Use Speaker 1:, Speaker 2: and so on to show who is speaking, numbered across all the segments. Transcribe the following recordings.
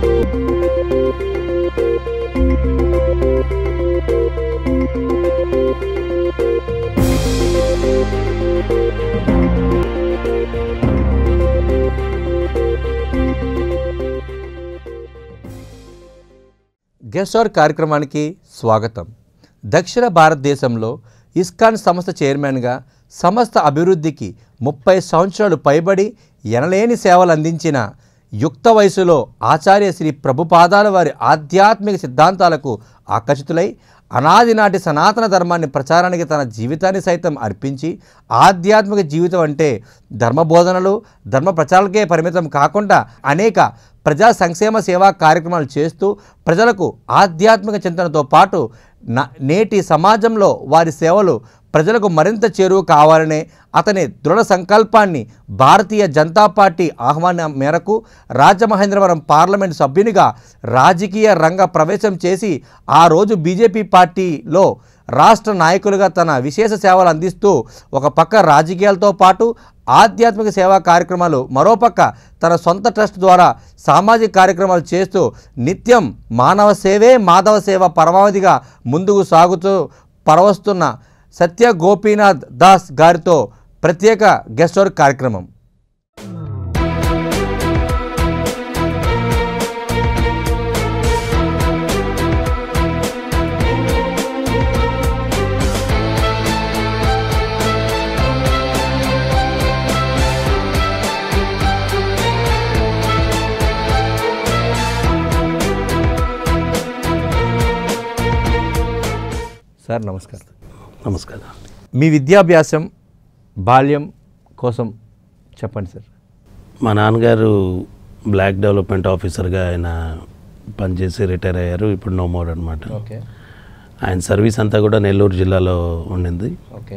Speaker 1: గెస్టార్ కార్యక్రమానికి స్వాగతం దక్షిణ భారతదేశంలో ఇస్కాన్ సంస్థ చైర్మన్గా సంస్థ అభివృద్ధికి ముప్పై సంవత్సరాలు పైబడి ఎనలేని సేవలు అందించిన యుక్త వయసులో ఆచార్య శ్రీ ప్రభుపాదాల వారి ఆధ్యాత్మిక సిద్ధాంతాలకు ఆకర్షితులై అనాది నాటి సనాతన ధర్మాన్ని ప్రచారానికి తన జీవితాన్ని సైతం అర్పించి ఆధ్యాత్మిక జీవితం అంటే ధర్మ బోధనలు ధర్మ ప్రచారాలకే పరిమితం కాకుండా అనేక ప్రజా సంక్షేమ సేవా కార్యక్రమాలు చేస్తూ ప్రజలకు ఆధ్యాత్మిక చింతనతో పాటు నా- నేటి సమాజంలో వారి సేవలు ప్రజలకు మరింత చేరువ కావాలనే అతని దృఢ సంకల్పాన్ని భారతీయ జనతా పార్టీ ఆహ్వానం మేరకు రాజమహేంద్రవరం పార్లమెంట్ సభ్యునిగా రాజకీయ రంగ ప్రవేశం చేసి ఆ రోజు బీజేపీ పార్టీలో రాష్ట్ర నాయకులుగా తన విశేష సేవలు అందిస్తూ ఒక పక్క రాజకీయాలతో పాటు ఆధ్యాత్మిక సేవా కార్యక్రమాలు మరోపక్క తన సొంత ట్రస్ట్ ద్వారా సామాజిక కార్యక్రమాలు చేస్తూ నిత్యం మానవ సేవే మాధవ సేవ పరమావధిగా ముందుకు సాగుతూ పరవస్తున్న సత్య గోపీనాథ్ దాస్ గారితో ప్రత్యేక గెస్ట్ వర్క్ కార్యక్రమం సార్ నమస్కారం
Speaker 2: నమస్కారం
Speaker 1: మీ విద్యాభ్యాసం బాల్యం కోసం చెప్పండి సార్
Speaker 2: మా నాన్నగారు బ్లాక్ డెవలప్మెంట్ ఆఫీసర్గా ఆయన పనిచేసి రిటైర్ అయ్యారు ఇప్పుడు నో మోర్ అనమాట
Speaker 1: ఓకే
Speaker 2: ఆయన సర్వీస్ అంతా కూడా నెల్లూరు జిల్లాలో ఉండింది
Speaker 1: ఓకే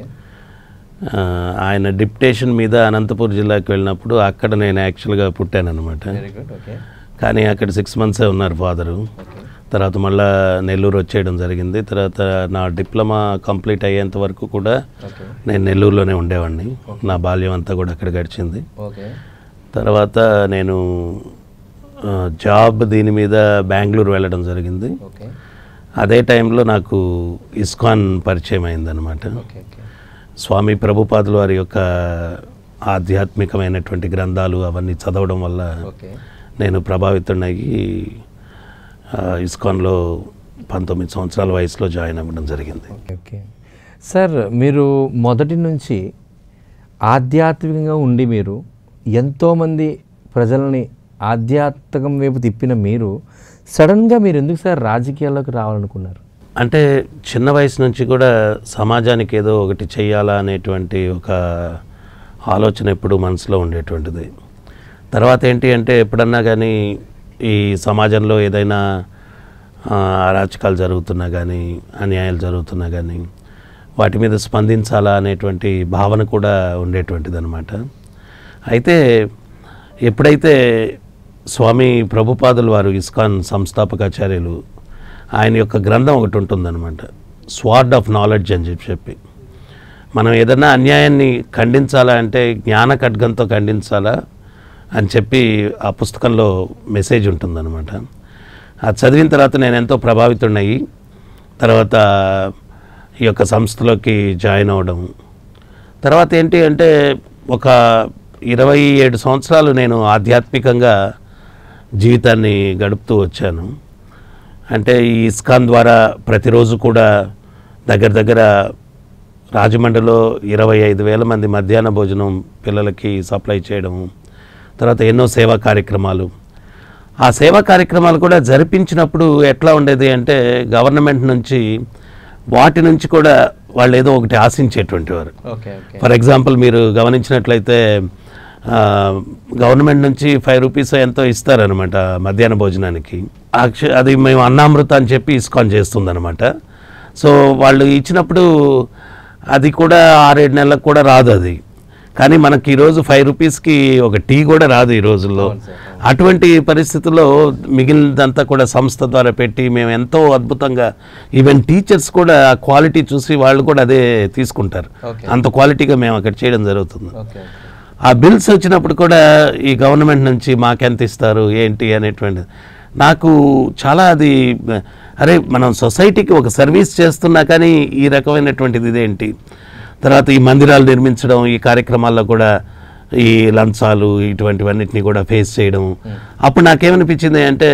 Speaker 2: ఆ, ఆయన డిప్యుటేషన్ మీద అనంతపూర్ జిల్లాకి వెళ్ళినప్పుడు అక్కడ నేను యాక్చువల్గా పుట్టాను అనమాట
Speaker 1: వెరీ గుడ్ ఓకే
Speaker 2: కానీ అక్కడ సిక్స్ మంత్సే ఉన్నారు ఫాదరు తర్వాత మళ్ళా నెల్లూరు వచ్చేయడం జరిగింది తర్వాత నా డిప్లొమా కంప్లీట్ అయ్యేంత వరకు కూడా
Speaker 1: ఓకే
Speaker 2: నేను నెల్లూరులోనే ఉండేవాడిని నా బాల్యం అంతా కూడా అక్కడ గడిచింది
Speaker 1: ఓకే
Speaker 2: తర్వాత నేను ఆ, జాబ్ దీని మీద బెంగళూరు వెళ్ళడం జరిగింది
Speaker 1: ఓకే
Speaker 2: అదే టైంలో నాకు ఇస్కాన్ పరిచయం అయిందనమాట
Speaker 1: ఓకే ఓకే
Speaker 2: స్వామి ప్రభుపాదుల వారి యొక్క ఆధ్యాత్మికమైనటువంటి గ్రంథాలు అవన్నీ చదవడం వల్ల
Speaker 1: ఓకే
Speaker 2: నేను ప్రభావితుడయ్యి ఆ, ఇస్కాన్లో పంతొమ్మిది సంవత్సరాల వయసులో జాయిన్ అవ్వడం జరిగింది
Speaker 1: ఓకే ఓకే సార్ మీరు మొదటి నుంచి ఆధ్యాత్మికంగా ఉండి మీరు ఎంతోమంది ప్రజల్ని ఆధ్యాత్మికం వైపు తిప్పిన మీరు సడన్గా మీరు ఎందుకు సార్ రాజకీయాల్లోకి రావాలనుకున్నారు
Speaker 2: అంటే చిన్న వయసు నుంచి కూడా సమాజానికి ఏదో ఒకటి చెయ్యాలా అనేటువంటి ఒక ఆలోచన ఎప్పుడు మనసులో ఉండేటువంటిది తర్వాత ఏంటి అంటే ఎప్పుడన్నా కానీ ఈ సమాజంలో ఏదైనా ఆ, అరాచకాలు జరుగుతున్నా కానీ అన్యాయాలు జరుగుతున్నా కానీ వాటి మీద స్పందించాలా అనేటువంటి భావన కూడా ఉండేటువంటిది అనమాట అయితే ఎప్పుడైతే స్వామి ప్రభుపాదుల వారు ఇస్కాన్ సంస్థాపకాచార్యులు ఆయన యొక్క గ్రంథం ఒకటి ఉంటుందన్నమాట స్వార్డ్ ఆఫ్ నాలెడ్జ్ అని చెప్పి చెప్పి మనం ఏదైనా అన్యాయాన్ని ఖండించాలా అంటే జ్ఞాన ఖడ్గంతో ఖండించాలా అని చెప్పి ఆ పుస్తకంలో మెసేజ్ ఉంటుందన్నమాట అది చదివిన తర్వాత నేను ఎంతో ప్రభావితున్నయి తర్వాత ఈ యొక్క సంస్థలోకి జాయిన్ అవ్వడం తర్వాత ఏంటి అంటే ఒక ఇరవై ఏడు సంవత్సరాలు నేను ఆధ్యాత్మికంగా జీవితాన్ని గడుపుతూ వచ్చాను అంటే ఈ ఇస్కాన్ ద్వారా ప్రతిరోజు కూడా దగ్గర దగ్గర రాజమండ్రిలో ఇరవై ఐదు వేల మంది మధ్యాహ్న భోజనం పిల్లలకి సప్లై చేయడం తర్వాత ఎన్నో సేవా కార్యక్రమాలు ఆ సేవా కార్యక్రమాలు కూడా జరిపించినప్పుడు ఎట్లా ఉండేది అంటే గవర్నమెంట్ నుంచి వాటి నుంచి కూడా వాళ్ళు ఏదో ఒకటి ఆశించేటువంటి వారు
Speaker 1: ఓకే ఓకే
Speaker 2: ఫర్ ఎగ్జాంపుల్ మీరు గమనించినట్లయితే ఆ, గవర్నమెంట్ నుంచి ఫైవ్ రూపీస్ ఎంతో ఇస్తారనమాట మధ్యాహ్న భోజనానికి యాక్చు- అది మేము అన్నామృత అని చెప్పి ఇస్కాన్ చేస్తుందనమాట సో వాళ్ళు ఇచ్చినప్పుడు అది కూడా ఆరేడు నెలలకు కూడా రాదు అది కానీ మనకి ఈరోజు ఫైవ్ రూపీస్కి ఒక టీ కూడా రాదు ఈ రోజుల్లో అటువంటి పరిస్థితుల్లో మిగిలినదంతా కూడా సంస్థ ద్వారా పెట్టి మేము ఎంతో అద్భుతంగా ఈవెన్ టీచర్స్ కూడా ఆ క్వాలిటీ చూసి వాళ్ళు కూడా అదే తీసుకుంటారు
Speaker 1: Okay.
Speaker 2: అంత క్వాలిటీగా మేము అక్కడ చేయడం జరుగుతుంది
Speaker 1: ఓకే
Speaker 2: ఆ బిల్స్ వచ్చినప్పుడు కూడా ఈ గవర్నమెంట్ నుంచి మాకెంత ఇస్తారు ఏంటి అనేటువంటిది నాకు చాలా అది అరే మనం సొసైటీకి ఒక సర్వీస్ చేస్తున్నా కానీ ఈ రకమైనటువంటిది ఇదేంటి తర్వాత ఈ మందిరాలు నిర్మించడం ఈ కార్యక్రమాల్లో కూడా ఈ లంచాలు ఇటువంటివన్నిటిని కూడా ఫేస్ చేయడం అప్పుడు నాకేమనిపించింది అంటే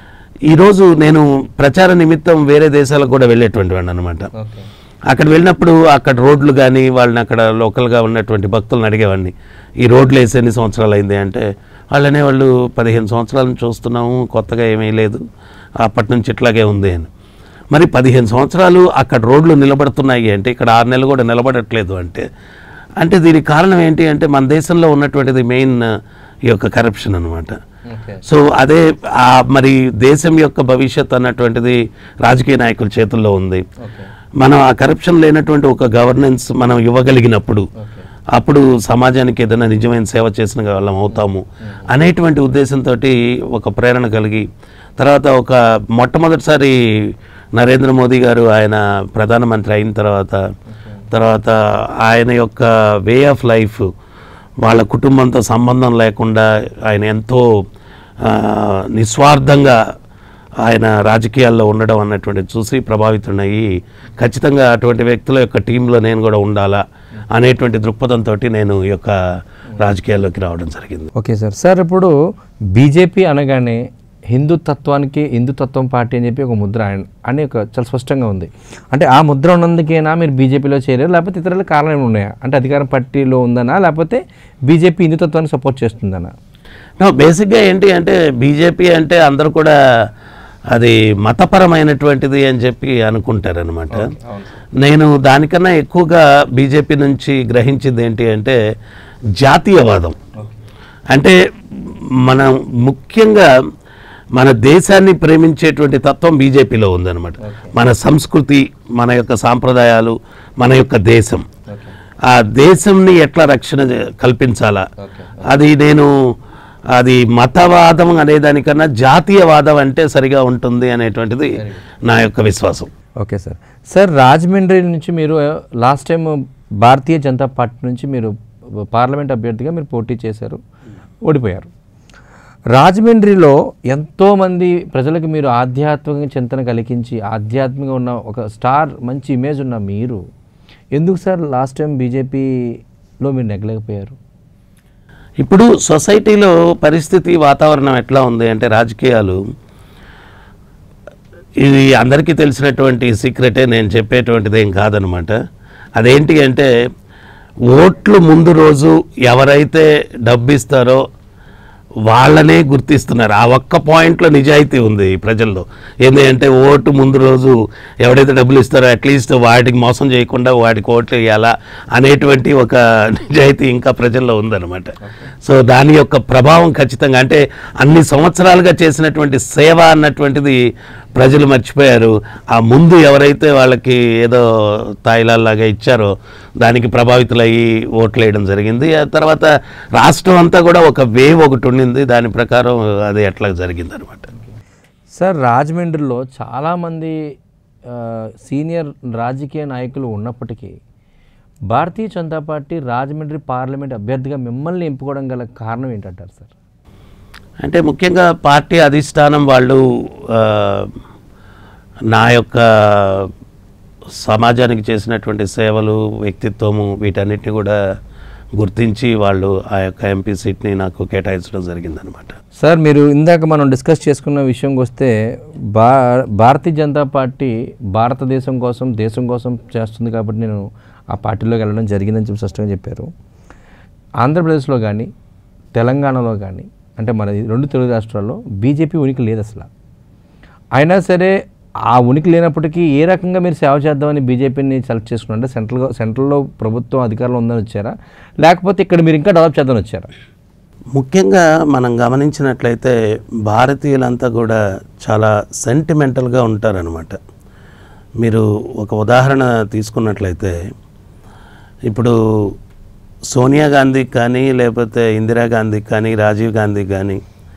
Speaker 2: ఈరోజు నేను ప్రచార నిమిత్తం వేరే దేశాలకు కూడా వెళ్ళేటువంటి వాడిని అనమాట
Speaker 1: ఓకే
Speaker 2: అక్కడ వెళ్ళినప్పుడు అక్కడ రోడ్లు కానీ వాళ్ళని అక్కడ లోకల్గా ఉన్నటువంటి భక్తులను అడిగేవాడిని ఈ రోడ్లు వేసి ఎన్ని సంవత్సరాలు అయింది అంటే వాళ్ళు అనేవాళ్ళు పదిహేను సంవత్సరాల నుంచి చూస్తున్నాము కొత్తగా ఏమీ లేదు అప్పటి నుంచి ఇట్లాగే ఉంది అని మరి పదిహేను సంవత్సరాలు అక్కడ రోడ్లు నిలబడుతున్నాయి అంటే ఇక్కడ ఆరు నెలలు కూడా నిలబడట్లేదు అంటే అంటే దీనికి కారణం ఏంటి అంటే మన దేశంలో ఉన్నటువంటిది మెయిన్ ఈ యొక్క కరప్షన్ అనమాట
Speaker 1: ఓకే
Speaker 2: సో అదే ఆ మరి దేశం యొక్క భవిష్యత్ అన్నటువంటిది రాజకీయ నాయకుల చేతుల్లో ఉంది
Speaker 1: ఓకే
Speaker 2: మనం ఆ కరప్షన్ లేనటువంటి ఒక గవర్నెన్స్ మనం ఇవ్వగలిగినప్పుడు
Speaker 1: ఓకే
Speaker 2: అప్పుడు సమాజానికి ఏదైనా నిజమైన సేవ చేసిన వాళ్ళం అవుతాము అనేటువంటి ఉద్దేశంతో ఒక ప్రేరణ కలిగి తర్వాత ఒక మొట్టమొదటిసారి నరేంద్ర మోదీ గారు ఆయన ప్రధానమంత్రి అయిన తర్వాత తర్వాత ఆయన యొక్క వే ఆఫ్ లైఫ్ వాళ్ళ కుటుంబంతో సంబంధం లేకుండా ఆయన ఎంతో ఆ, నిస్వార్థంగా ఆయన రాజకీయాల్లో ఉండడం అన్నటువంటిది చూసి ప్రభావితుడయ్యి ఖచ్చితంగా అటువంటి వ్యక్తుల యొక్క టీంలో నేను కూడా ఉండాలా అనేటువంటి దృక్పథంతో నేను ఈ యొక్క రాజకీయాల్లోకి రావడం జరిగింది
Speaker 1: ఓకే సార్ సార్ ఇప్పుడు బీజేపీ అనగానే హిందుతత్వానికి హిందుతత్వం పార్టీ అని చెప్పి ఒక ముద్ర ఆయన- అని ఒక చాలా స్పష్టంగా ఉంది అంటే ఆ ముద్ర ఉన్నందుకేనా మీరు బీజేపీలో చేరారు లేకపోతే ఇతరుల కారణాలు ఉన్నాయా అంటే అధికారం పార్టీలో ఉందనా లేకపోతే బీజేపీ హిందుతత్వాన్ని సపోర్ట్ చేస్తుందనా
Speaker 2: నా బేసిక్గా ఏంటి అంటే బీజేపీ అంటే అందరూ కూడా అది మతపరమైనటువంటిది అని చెప్పి అనుకుంటారనమాట నేను దానికన్నా ఎక్కువగా బీజేపీ నుంచి గ్రహించింది ఏంటి అంటే జాతీయవాదం అంటే మనం ముఖ్యంగా మన దేశాన్ని ప్రేమించేటువంటి తత్వం బీజేపీలో ఉందన్నమాట మన సంస్కృతి మన యొక్క సాంప్రదాయాలు మన యొక్క దేశం ఆ దేశంని ఎట్లా రక్షణ చే- కల్పించాలా అది నేను అది మతవాదం అనేదానికన్నా జాతీయవాదం అంటే సరిగా ఉంటుంది అనేటువంటిది నా యొక్క విశ్వాసం
Speaker 1: ఓకే సార్ సార్ రాజమండ్రి నుంచి మీరు లాస్ట్ టైం భారతీయ జనతా పార్టీ నుంచి మీరు పార్లమెంట్ అభ్యర్థిగా మీరు పోటీ చేశారు ఓడిపోయారు రాజమండ్రిలో ఎంతోమంది ప్రజలకు మీరు ఆధ్యాత్మిక చింతన కలిగించి ఆధ్యాత్మికంగా ఉన్న ఒక స్టార్ మంచి ఇమేజ్ ఉన్న మీరు ఎందుకు సార్ లాస్ట్ టైం బీజేపీలో మీరు నెగ్గలేకపోయారు
Speaker 2: ఇప్పుడు సొసైటీలో పరిస్థితి వాతావరణం ఎట్లా ఉంది అంటే రాజకీయాలు ఇది అందరికీ తెలిసినటువంటి సీక్రెటే నేను చెప్పేటువంటిది ఏం కాదనమాట అదేంటి అంటే ఓట్లు ముందు రోజు ఎవరైతే డబ్బు ఇస్తారో వాళ్ళనే గుర్తిస్తున్నారు ఆ ఒక్క పాయింట్లో నిజాయితీ ఉంది ఈ ప్రజల్లో ఏంటి అంటే ఓటు ముందు రోజు ఎవడైతే డబ్బులు ఇస్తారో అట్లీస్ట్ వాడికి మోసం చేయకుండా వాడికి ఓట్లు వేయాలా అనేటువంటి ఒక నిజాయితీ ఇంకా ప్రజల్లో ఉందన్నమాట సో దాని యొక్క ప్రభావం ఖచ్చితంగా అంటే అన్ని సంవత్సరాలుగా చేసినటువంటి సేవ అన్నటువంటిది ప్రజలు మర్చిపోయారు ఆ ముందు ఎవరైతే వాళ్ళకి ఏదో తాయిలాల్లాగా ఇచ్చారో దానికి ప్రభావితులయ్యి ఓట్లు వేయడం జరిగింది ఆ తర్వాత రాష్ట్రం అంతా కూడా ఒక వేవ్ ఒకటి ఉండింది దాని ప్రకారం అది ఎట్లా జరిగింది అనమాట
Speaker 1: సార్ రాజమండ్రిలో చాలామంది ఆ, సీనియర్ రాజకీయ నాయకులు ఉన్నప్పటికీ భారతీయ జనతా పార్టీ రాజమండ్రి పార్లమెంట్ అభ్యర్థిగా మిమ్మల్ని ఎంపుకోవడం గల కారణం ఏంటంటారు సార్
Speaker 2: అంటే ముఖ్యంగా పార్టీ అధిష్టానం వాళ్ళు ఆ, నా యొక్క సమాజానికి చేసినటువంటి సేవలు వ్యక్తిత్వము వీటన్నిటిని కూడా గుర్తించి వాళ్ళు ఆ యొక్క ఎంపీ సీట్ని నాకు కేటాయించడం జరిగిందనమాట
Speaker 1: సార్ మీరు ఇందాక మనం డిస్కస్ చేసుకున్న విషయంకి వస్తే భా భారతీయ జనతా పార్టీ భారతదేశం కోసం దేశం కోసం చేస్తుంది కాబట్టి నేను ఆ పార్టీలోకి వెళ్ళడం జరిగిందని చెప్పి స్పష్టంగా చెప్పారు ఆంధ్రప్రదేశ్లో కానీ తెలంగాణలో కానీ అంటే మన ఈ రెండు తెలుగు రాష్ట్రాల్లో బీజేపీ ఉనికి లేదు అసలు అయినా సరే ఆ ఉనికి లేనప్పటికీ ఏ రకంగా మీరు సేవ చేద్దామని బీజేపీని సెలెక్ట్ చేసుకున్నారు అంటే సెంట్రల్ సెంట్రల్లో ప్రభుత్వం అధికారంలో ఉందని వచ్చారా లేకపోతే ఇక్కడ మీరు ఇంకా డెవలప్ చేద్దామని వచ్చారా
Speaker 2: ముఖ్యంగా మనం గమనించినట్లయితే భారతీయులంతా కూడా చాలా సెంటిమెంటల్గా ఉంటారనమాట మీరు ఒక ఉదాహరణ తీసుకున్నట్లయితే ఇప్పుడు సోనియా గాంధీకి కానీ లేకపోతే ఇందిరాగాంధీకి కానీ రాజీవ్ గాంధీ కానీ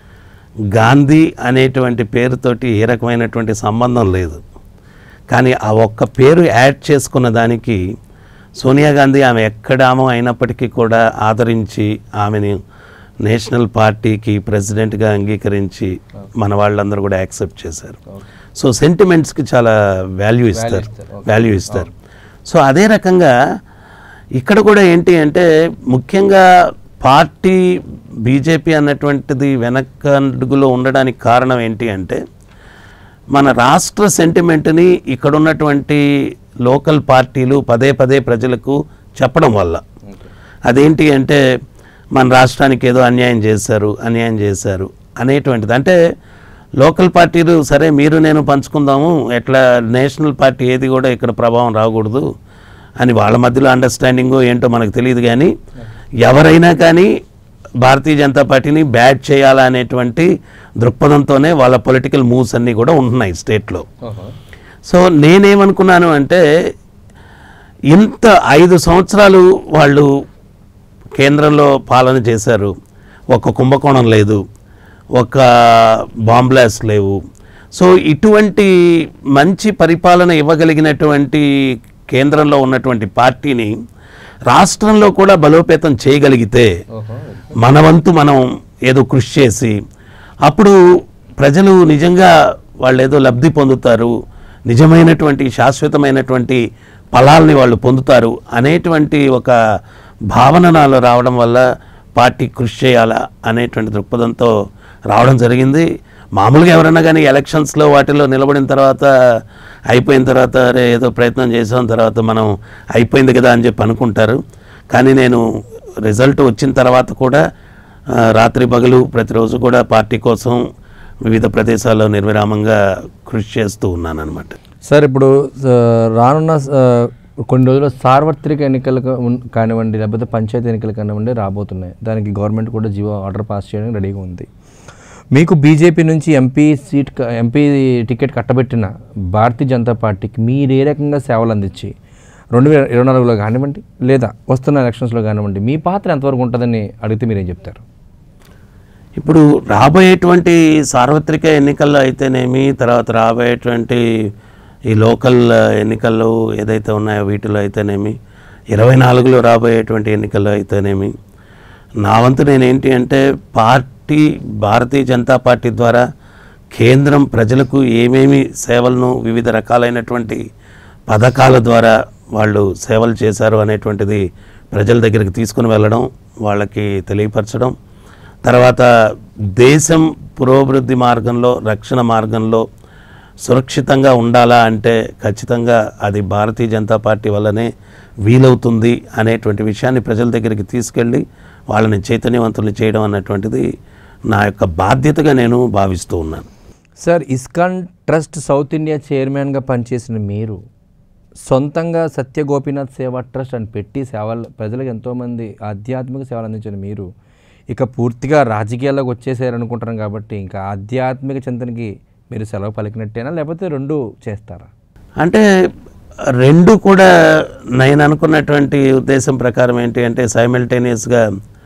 Speaker 2: గాంధీ అనేటువంటి పేరుతోటి ఏ రకమైనటువంటి సంబంధం లేదు కానీ ఆ ఒక్క పేరు యాడ్ చేసుకున్న దానికి సోనియా గాంధీ ఆమె ఎక్కడ ఆమె అయినప్పటికీ కూడా ఆదరించి ఆమెని నేషనల్ పార్టీకి ప్రెసిడెంట్గా అంగీకరించి మన వాళ్ళందరూ కూడా యాక్సెప్ట్ చేశారు సో సెంటిమెంట్స్కి చాలా వాల్యూ ఇస్తారు
Speaker 1: ఇస్తారు,
Speaker 2: వాల్యూ ఇస్తారు సో అదే రకంగా ఇక్కడ కూడా ఏంటి అంటే ముఖ్యంగా పార్టీ బీజేపీ అన్నటువంటిది వెనకడుగులో ఉండడానికి కారణం ఏంటి అంటే మన రాష్ట్ర సెంటిమెంట్ని ఇక్కడ ఉన్నటువంటి లోకల్ పార్టీలు పదే పదే ప్రజలకు చెప్పడం వల్ల అదేంటి అంటే మన రాష్ట్రానికి ఏదో అన్యాయం చేశారు అన్యాయం చేశారు అనేటువంటిది అంటే లోకల్ పార్టీలు సరే మీరు నేను పంచుకుందాము ఎట్లా నేషనల్ పార్టీ ఏది కూడా ఇక్కడ ప్రభావం రాకూడదు అని వాళ్ళ మధ్యలో అండర్స్టాండింగ్ ఏంటో మనకు తెలియదు కానీ ఎవరైనా కానీ భారతీయ జనతా పార్టీని బ్యాడ్ చేయాలా అనేటువంటి దృక్పథంతోనే వాళ్ళ పొలిటికల్ మూవ్స్ అన్నీ కూడా ఉంటున్నాయి స్టేట్లో సో నేనేమనుకున్నాను అంటే ఇంత ఐదు సంవత్సరాలు వాళ్ళు కేంద్రంలో పాలన చేశారు ఒక కుంభకోణం లేదు ఒక బాంబ్లాస్ లేవు సో ఇటువంటి మంచి పరిపాలన ఇవ్వగలిగినటువంటి కేంద్రంలో ఉన్నటువంటి పార్టీని రాష్ట్రంలో కూడా బలోపేతం చేయగలిగితే మన వంతు మనం ఏదో కృషి చేసి అప్పుడు ప్రజలు నిజంగా వాళ్ళు ఏదో లబ్ధి పొందుతారు నిజమైనటువంటి శాశ్వతమైనటువంటి ఫలాల్ని వాళ్ళు పొందుతారు అనేటువంటి ఒక భావన నాలో రావడం వల్ల పార్టీ కృషి చేయాలా అనేటువంటి దృక్పథంతో రావడం జరిగింది మామూలుగా ఎవరైనా కానీ ఎలక్షన్స్లో వాటిలో నిలబడిన తర్వాత అయిపోయిన తర్వాత అరే ఏదో ప్రయత్నం చేసాం తర్వాత మనం అయిపోయింది కదా అని చెప్పి అనుకుంటారు కానీ నేను రిజల్ట్ వచ్చిన తర్వాత కూడా ఆ, రాత్రి పగలు ప్రతిరోజు కూడా పార్టీ కోసం వివిధ ప్రదేశాల్లో నిర్విరామంగా కృషి చేస్తూ ఉన్నాను అనమాట
Speaker 1: సార్ ఇప్పుడు ఆ, రానున్న ఆ, కొన్ని రోజుల్లో సార్వత్రిక ఎన్నికలు కా- ఉన్- కానివ్వండి లేకపోతే పంచాయతీ ఎన్నికలు కానివ్వండి రాబోతున్నాయి దానికి గవర్నమెంట్ కూడా జీవో ఆర్డర్ పాస్ చేయడానికి రెడీగా ఉంది మీకు బీజేపీ నుంచి ఎంపీ సీట్ క- ఎంపీ టికెట్ కట్టబెట్టిన భారతీయ జనతా పార్టీకి మీరు ఏ రకంగా సేవలు అందించి రెండు వేల ఇరవై నాలుగులో కానివ్వండి లేదా వస్తున్న ఎలక్షన్స్లో కానివ్వండి మీ పాత్ర ఎంతవరకు ఉంటుందని అడిగితే మీరేం చెప్తారు
Speaker 2: ఇప్పుడు రాబోయేటువంటి సార్వత్రిక ఎన్నికల్లో అయితేనేమి తర్వాత రాబోయేటువంటి ఈ లోకల్ ఎన్నికల్లో ఏదైతే ఉన్నాయో వీటిలో అయితేనేమి ఇరవై నాలుగులో రాబోయేటువంటి ఎన్నికల్లో అయితేనేమి నా వంతు నేనేంటి అంటే పార్టీ భారతీయ జనతా పార్టీ ద్వారా కేంద్రం ప్రజలకు ఏమేమి సేవలను వివిధ రకాలైనటువంటి పథకాల ద్వారా వాళ్ళు సేవలు చేశారు అనేటువంటిది ప్రజల దగ్గరికి తీసుకుని వెళ్ళడం వాళ్ళకి తెలియపరచడం తర్వాత దేశం పురోభివృద్ధి మార్గంలో రక్షణ మార్గంలో సురక్షితంగా ఉండాలా అంటే ఖచ్చితంగా అది భారతీయ జనతా పార్టీ వల్లనే వీలవుతుంది అనేటువంటి విషయాన్ని ప్రజల దగ్గరికి తీసుకెళ్ళి వాళ్ళని చైతన్యవంతులు చేయడం అన్నటువంటిది నా యొక్క బాధ్యతగా నేను భావిస్తూ ఉన్నాను
Speaker 1: sir ISKCON trust south India చైర్మన్గా పనిచేసిన మీరు సొంతంగా సత్య గోపీనాథ్ సేవా ట్రస్ట్ అని పెట్టి సేవలు ప్రజలకు ఎంతోమంది ఆధ్యాత్మిక సేవలు అందించిన మీరు ఇక పూర్తిగా రాజకీయాల్లోకి వచ్చేసారనుకుంటున్నాం కాబట్టి ఇంకా ఆధ్యాత్మిక చింతనకి మీరు సెలవు పలికినట్టేనా లేకపోతే రెండు చేస్తారా
Speaker 2: అంటే రెండు కూడా నేను అనుకున్నటువంటి ఉద్దేశం ప్రకారం ఏంటి అంటే సైమల్టేనియస్గా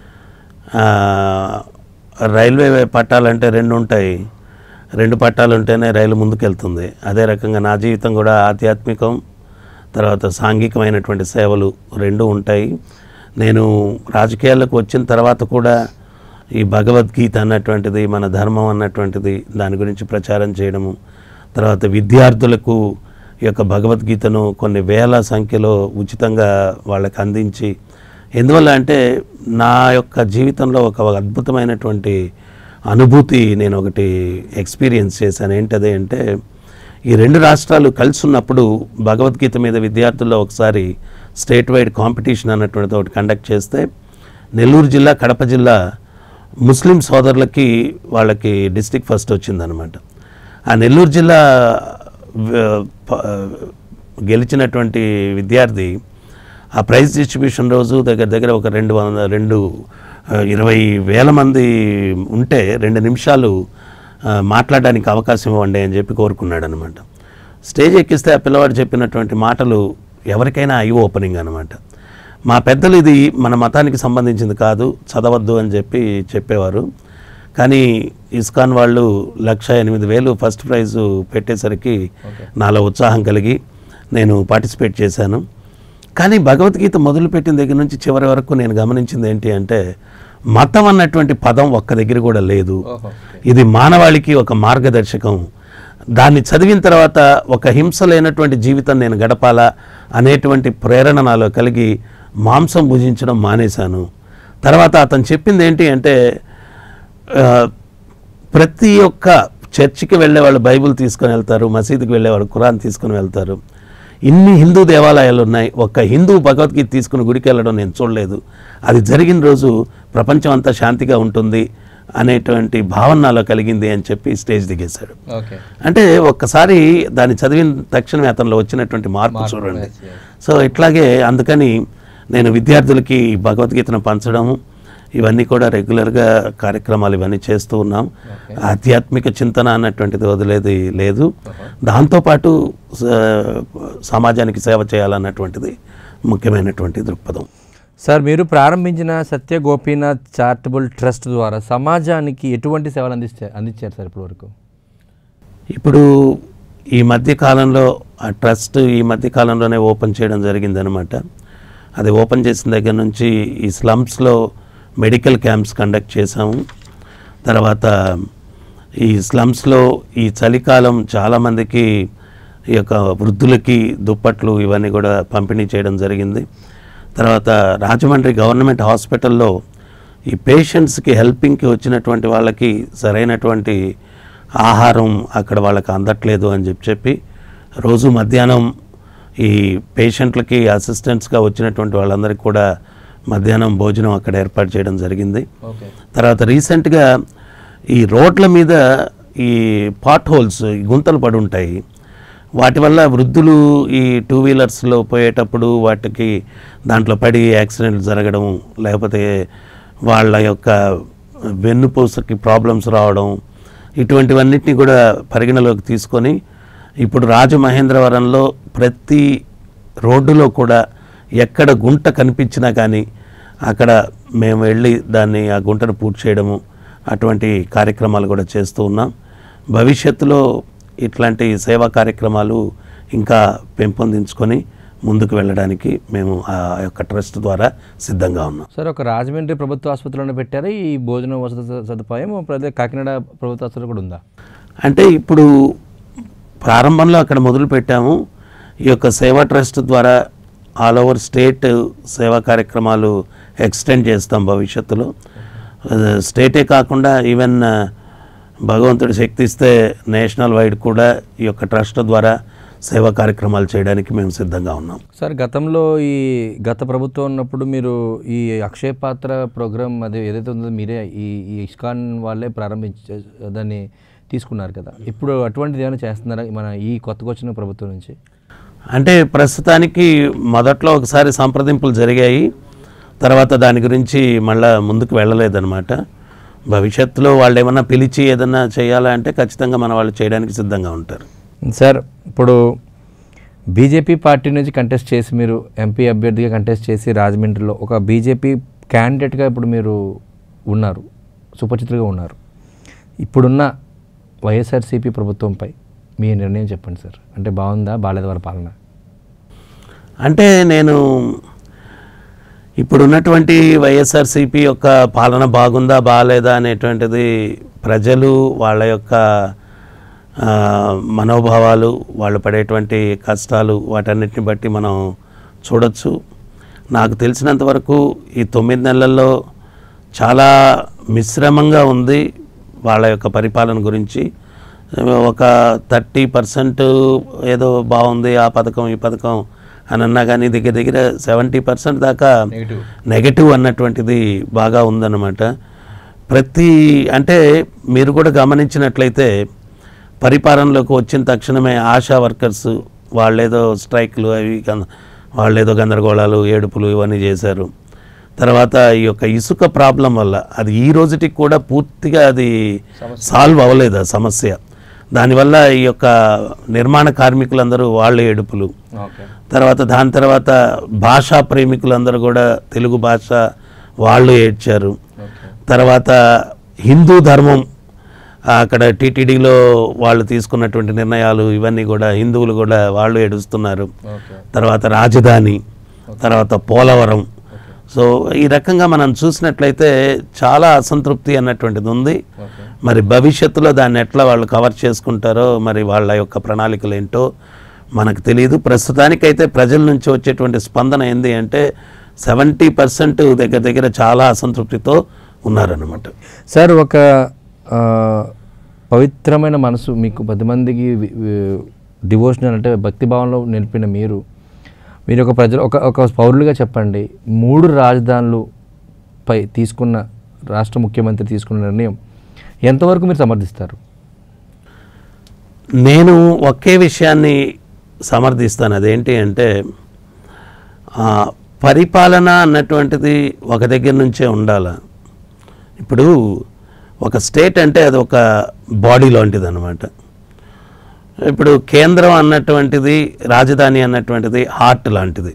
Speaker 2: రైల్వే పట్టాలంటే రెండు ఉంటాయి రెండు పట్టాలు ఉంటేనే రైలు ముందుకెళ్తుంది అదే రకంగా నా జీవితం కూడా ఆధ్యాత్మికం తర్వాత సాంఘికమైనటువంటి సేవలు రెండు ఉంటాయి నేను రాజకీయాలకు వచ్చిన తర్వాత కూడా ఈ భగవద్గీత అన్నటువంటిది మన ధర్మం అన్నటువంటిది దాని గురించి ప్రచారం చేయడము తర్వాత విద్యార్థులకు ఈ యొక్క భగవద్గీతను కొన్ని వేల సంఖ్యలో ఉచితంగా వాళ్ళకి అందించి ఎందువల్ల అంటే నా యొక్క జీవితంలో ఒక అద్భుతమైనటువంటి అనుభూతి నేను ఒకటి ఎక్స్పీరియన్స్ చేశాను ఏంటది అంటే ఈ రెండు రాష్ట్రాలు కలిసి ఉన్నప్పుడు భగవద్గీత మీద విద్యార్థుల్లో ఒకసారి స్టేట్ వైడ్ కాంపిటీషన్ అన్నటువంటిది ఒకటి కండక్ట్ చేస్తే నెల్లూరు జిల్లా కడప జిల్లా ముస్లిం సోదరులకి వాళ్ళకి డిస్టిక్ ఫస్ట్ వచ్చిందనమాట ఆ నెల్లూరు జిల్లా వ- ప- గెలిచినటువంటి విద్యార్థి ఆ ప్రైజ్ డిస్ట్రిబ్యూషన్ రోజు దగ్గర దగ్గర ఒక రెండు వంద రెండు ఆ, ఇరవై వేల మంది ఉంటే రెండు నిమిషాలు ఆ, మాట్లాడడానికి అవకాశం ఇవ్వండి అని చెప్పి కోరుకున్నాడు అనమాట స్టేజ్ ఎక్కిస్తే ఆ పిల్లవాడు చెప్పినటువంటి మాటలు ఎవరికైనా ఐ ఓపెనింగ్ అనమాట మా పెద్దలు ఇది మన మతానికి సంబంధించింది కాదు చదవద్దు అని చెప్పి చెప్పేవారు కానీ ఇస్కాన్ వాళ్ళు లక్ష ఎనిమిది వేలు ఫస్ట్ ప్రైజ్ పెట్టేసరికి నాలో ఉత్సాహం కలిగి నేను పార్టిసిపేట్ చేశాను కానీ భగవద్గీత మొదలుపెట్టిన దగ్గర నుంచి చివరి వరకు నేను గమనించింది ఏంటి అంటే మతం అన్నటువంటి పదం ఒక్క దగ్గర కూడా లేదు
Speaker 1: ఓహో
Speaker 2: ఇది మానవాళికి ఒక మార్గదర్శకం దాన్ని చదివిన తర్వాత ఒక హింస లేనటువంటి జీవితం నేను గడపాలా అనేటువంటి ప్రేరణ నాలో కలిగి మాంసం భుజించడం మానేశాను తర్వాత అతను చెప్పింది ఏంటి అంటే ఆ, ప్రతి ఒక్క చర్చికి వెళ్ళేవాళ్ళు బైబిల్ తీసుకొని వెళ్తారు మసీదుకి వెళ్ళేవాళ్ళు ఖురాన్ తీసుకొని వెళ్తారు ఇన్ని హిందూ దేవాలయాలు ఉన్నాయి ఒక్క హిందూ భగవద్గీత తీసుకుని గుడికి వెళ్ళడం నేను చూడలేదు అది జరిగిన రోజు ప్రపంచం అంతా శాంతిగా ఉంటుంది అనేటువంటి భావన నాలో కలిగింది అని చెప్పి స్టేజ్ దిగేశాడు
Speaker 1: ఓకే
Speaker 2: అంటే ఒక్కసారి దాన్ని చదివిన తక్షణమే అతనిలో వచ్చినటువంటి మార్పు చూడండి
Speaker 1: yes, yes.
Speaker 2: సో ఇట్లాగే అందుకని నేను విద్యార్థులకి ఈ భగవద్గీతను పంచడము ఇవన్నీ కూడా రెగ్యులర్గా కార్యక్రమాలు ఇవన్నీ చేస్తూ ఉన్నాం ఆధ్యాత్మిక చింతన అన్నటువంటిది వదిలేది లేదు దాంతోపాటు స- సమాజానికి సేవ చేయాలన్నటువంటిది ముఖ్యమైనటువంటి దృక్పథం
Speaker 1: సార్ మీరు ప్రారంభించిన సత్య గోపీనాథ్ చారిటబుల్ ట్రస్ట్ ద్వారా సమాజానికి ఎటువంటి సేవలు అందిస్తే అందించారు సార్ ఇప్పటివరకు
Speaker 2: ఇప్పుడు ఈ మధ్య కాలంలో ఆ ట్రస్ట్ ఈ మధ్య కాలంలోనే ఓపెన్ చేయడం జరిగిందనమాట అది ఓపెన్ చేసిన దగ్గర నుంచి ఈ స్లమ్స్లో మెడికల్ క్యాంప్స్ కండక్ట్ చేశాము తర్వాత ఈ స్లమ్స్లో ఈ చలికాలం చాలామందికి ఈ యొక్క వృద్ధులకి దుప్పట్లు ఇవన్నీ కూడా పంపిణీ చేయడం జరిగింది తర్వాత రాజమండ్రి గవర్నమెంట్ హాస్పిటల్లో ఈ పేషెంట్స్కి హెల్పింగ్కి వచ్చినటువంటి వాళ్ళకి సరైనటువంటి ఆహారం అక్కడ వాళ్ళకి అందట్లేదు అని చెప్పి చెప్పి రోజు మధ్యాహ్నం ఈ పేషెంట్లకి అసిస్టెంట్స్గా వచ్చినటువంటి వాళ్ళందరికీ కూడా మధ్యాహ్నం భోజనం అక్కడ ఏర్పాటు చేయడం జరిగింది
Speaker 1: ఓకే
Speaker 2: తర్వాత రీసెంట్గా ఈ రోడ్ల మీద ఈ పాట్ హోల్స్ ఈ గుంతలు పడి ఉంటాయి వాటి వల్ల వృద్ధులు ఈ టూ వీలర్స్లో పోయేటప్పుడు వాటికి దాంట్లో పడి యాక్సిడెంట్ జరగడం లేకపోతే వాళ్ళ యొక్క వెన్నుపూసకి ప్రాబ్లమ్స్ రావడం ఇటువంటివన్నిటిని కూడా పరిగణలోకి తీసుకొని ఇప్పుడు రాజమహేంద్రవరంలో ప్రతి రోడ్డులో కూడా ఎక్కడ గుంట కనిపించినా కానీ అక్కడ మేము వెళ్ళి దాన్ని ఆ గుంటను పూర్తి చేయడము అటువంటి కార్యక్రమాలు కూడా చేస్తూ ఉన్నాం భవిష్యత్తులో ఇట్లాంటి సేవా కార్యక్రమాలు ఇంకా పెంపొందించుకొని ముందుకు వెళ్ళడానికి మేము ఆ యొక్క ట్రస్ట్ ద్వారా సిద్ధంగా ఉన్నాం
Speaker 1: సార్ ఒక రాజమండ్రి ప్రభుత్వ ఆసుపత్రిలోనే పెట్టారా ఈ భోజనం వసతి స- సదుపాయం ప్రతి కాకినాడ ప్రభుత్వ ఆసుపత్రి కూడా ఉందా
Speaker 2: అంటే ఇప్పుడు ప్రారంభంలో అక్కడ మొదలు పెట్టాము ఈ యొక్క సేవా ట్రస్ట్ ద్వారా ఆల్ ఓవర్ స్టేట్ సేవా కార్యక్రమాలు ఎక్స్టెండ్ చేస్తాం భవిష్యత్తులో ఆ, స్టేటే కాకుండా ఈవెన్ ఆ, భగవంతుడి శక్తి ఇస్తే నేషనల్ వైడ్ కూడా ఈ యొక్క ట్రస్ట్ ద్వారా సేవా కార్యక్రమాలు చేయడానికి మేము సిద్ధంగా ఉన్నాం
Speaker 1: సార్ గతంలో ఈ గత ప్రభుత్వం ఉన్నప్పుడు మీరు ఈ అక్షయ పాత్ర ప్రోగ్రామ్ అది ఏదైతే ఉందో మీరే ఈ ఈ ఇస్కాన్ వాళ్ళే ప్రారంభించే దాన్ని తీసుకున్నారు కదా ఇప్పుడు అటువంటిది ఏమైనా చేస్తున్నారా మన ఈ కొత్తగా వచ్చిన ప్రభుత్వం నుంచి
Speaker 2: అంటే ప్రస్తుతానికి మొదట్లో ఒకసారి సంప్రదింపులు జరిగాయి తర్వాత దాని గురించి మళ్ళా ముందుకు వెళ్ళలేదన్నమాట భవిష్యత్తులో వాళ్ళు ఏమన్నా పిలిచి ఏదన్నా చేయాలా అంటే ఖచ్చితంగా మన వాళ్ళు చేయడానికి సిద్ధంగా ఉంటారు
Speaker 1: సార్ ఇప్పుడు బీజేపీ పార్టీ నుంచి కంటెస్ట్ చేసి మీరు ఎంపీ అభ్యర్థిగా కంటెస్ట్ చేసి రాజమండ్రిలో ఒక బీజేపీ క్యాండిడేట్గా ఇప్పుడు మీరు ఉన్నారు సుపరిచితులుగా ఉన్నారు ఇప్పుడున్న వైఎస్ఆర్సీపీ ప్రభుత్వంపై మీ నిర్ణయం చెప్పండి సార్ అంటే బాగుందా బాగాలేదు వాళ్ళ పాలన
Speaker 2: అంటే నేను ఇప్పుడున్నటువంటి వైఎస్ఆర్సీపీ యొక్క పాలన బాగుందా బాగాలేదా అనేటువంటిది ప్రజలు వాళ్ళ యొక్క ఆ, మనోభావాలు వాళ్ళు పడేటువంటి కష్టాలు వాటన్నిటిని బట్టి మనం చూడొచ్చు నాకు తెలిసినంత వరకు ఈ తొమ్మిది నెలల్లో చాలా మిశ్రమంగా ఉంది వాళ్ళ యొక్క పరిపాలన గురించి ఒక థర్టీ పర్సెంట్ ఏదో బాగుంది ఆ పథకం ఈ పథకం అని అన్నా కానీ దగ్గర దగ్గర సెవెంటీ పర్సెంట్ దాకా
Speaker 1: నెగిటివ్
Speaker 2: నెగటివ్ అన్నటువంటిది బాగా ఉందన్నమాట ప్రతి అంటే మీరు కూడా గమనించినట్లయితే పరిపాలనలోకి వచ్చిన తక్షణమే ఆశా వర్కర్స్ వాళ్ళేదో స్ట్రైక్లు అవి గం- వాళ్ళేదో గందరగోళాలు ఏడుపులు ఇవన్నీ చేశారు తర్వాత ఈ యొక్క ఇసుక ప్రాబ్లం వల్ల అది ఈ రోజుటికి కూడా పూర్తిగా అది సాల్వ్ అవ్వలేదు ఆ సమస్య దానివల్ల ఈ యొక్క నిర్మాణ కార్మికులందరూ వాళ్ళ ఏడుపులు
Speaker 1: ఓకే
Speaker 2: తర్వాత దాని తర్వాత భాషా ప్రేమికులందరూ కూడా తెలుగు భాష వాళ్ళు ఏడ్చారు
Speaker 1: ఓకే
Speaker 2: తర్వాత హిందూ ధర్మం ఆ, అక్కడ టీటీడీలో వాళ్ళు తీసుకున్నటువంటి నిర్ణయాలు ఇవన్నీ కూడా హిందువులు కూడా వాళ్ళు ఏడుస్తున్నారు
Speaker 1: ఓకే
Speaker 2: తర్వాత రాజధాని తర్వాత పోలవరం సో ఈ రకంగా మనం చూసినట్లయితే చాలా అసంతృప్తి అన్నటువంటిది ఉంది మరి భవిష్యత్తులో దాన్ని ఎట్లా వాళ్ళు కవర్ చేసుకుంటారో మరి వాళ్ళ యొక్క ప్రణాళికలు ఏంటో మనకు తెలియదు ప్రస్తుతానికైతే ప్రజల నుంచి వచ్చేటువంటి స్పందన ఏంది అంటే సెవెంటీ పర్సెంట్ దగ్గర దగ్గర చాలా అసంతృప్తితో ఉన్నారన్నమాట
Speaker 1: సార్ ఒక ఆ, పవిత్రమైన మనసు మీకు పది మందికి డివోషనల్ అంటే భక్తి భావంలో నిలిపిన మీరు మీరు ఒక ప్రజలు ఒక ఒక పౌరులుగా చెప్పండి మూడు రాజధానులు పై తీసుకున్న రాష్ట్ర ముఖ్యమంత్రి తీసుకున్న నిర్ణయం ఎంతవరకు మీరు సమర్థిస్తారు
Speaker 2: నేను ఒకే విషయాన్ని సమర్థిస్తాను అదేంటి అంటే ఆ, పరిపాలన అన్నటువంటిది ఒక దగ్గర నుంచే ఉండాల ఇప్పుడు ఒక స్టేట్ అంటే అది ఒక బాడీ లాంటిది అనమాట ఇప్పుడు కేంద్రం అన్నటువంటిది రాజధాని అన్నటువంటిది హార్ట్ లాంటిది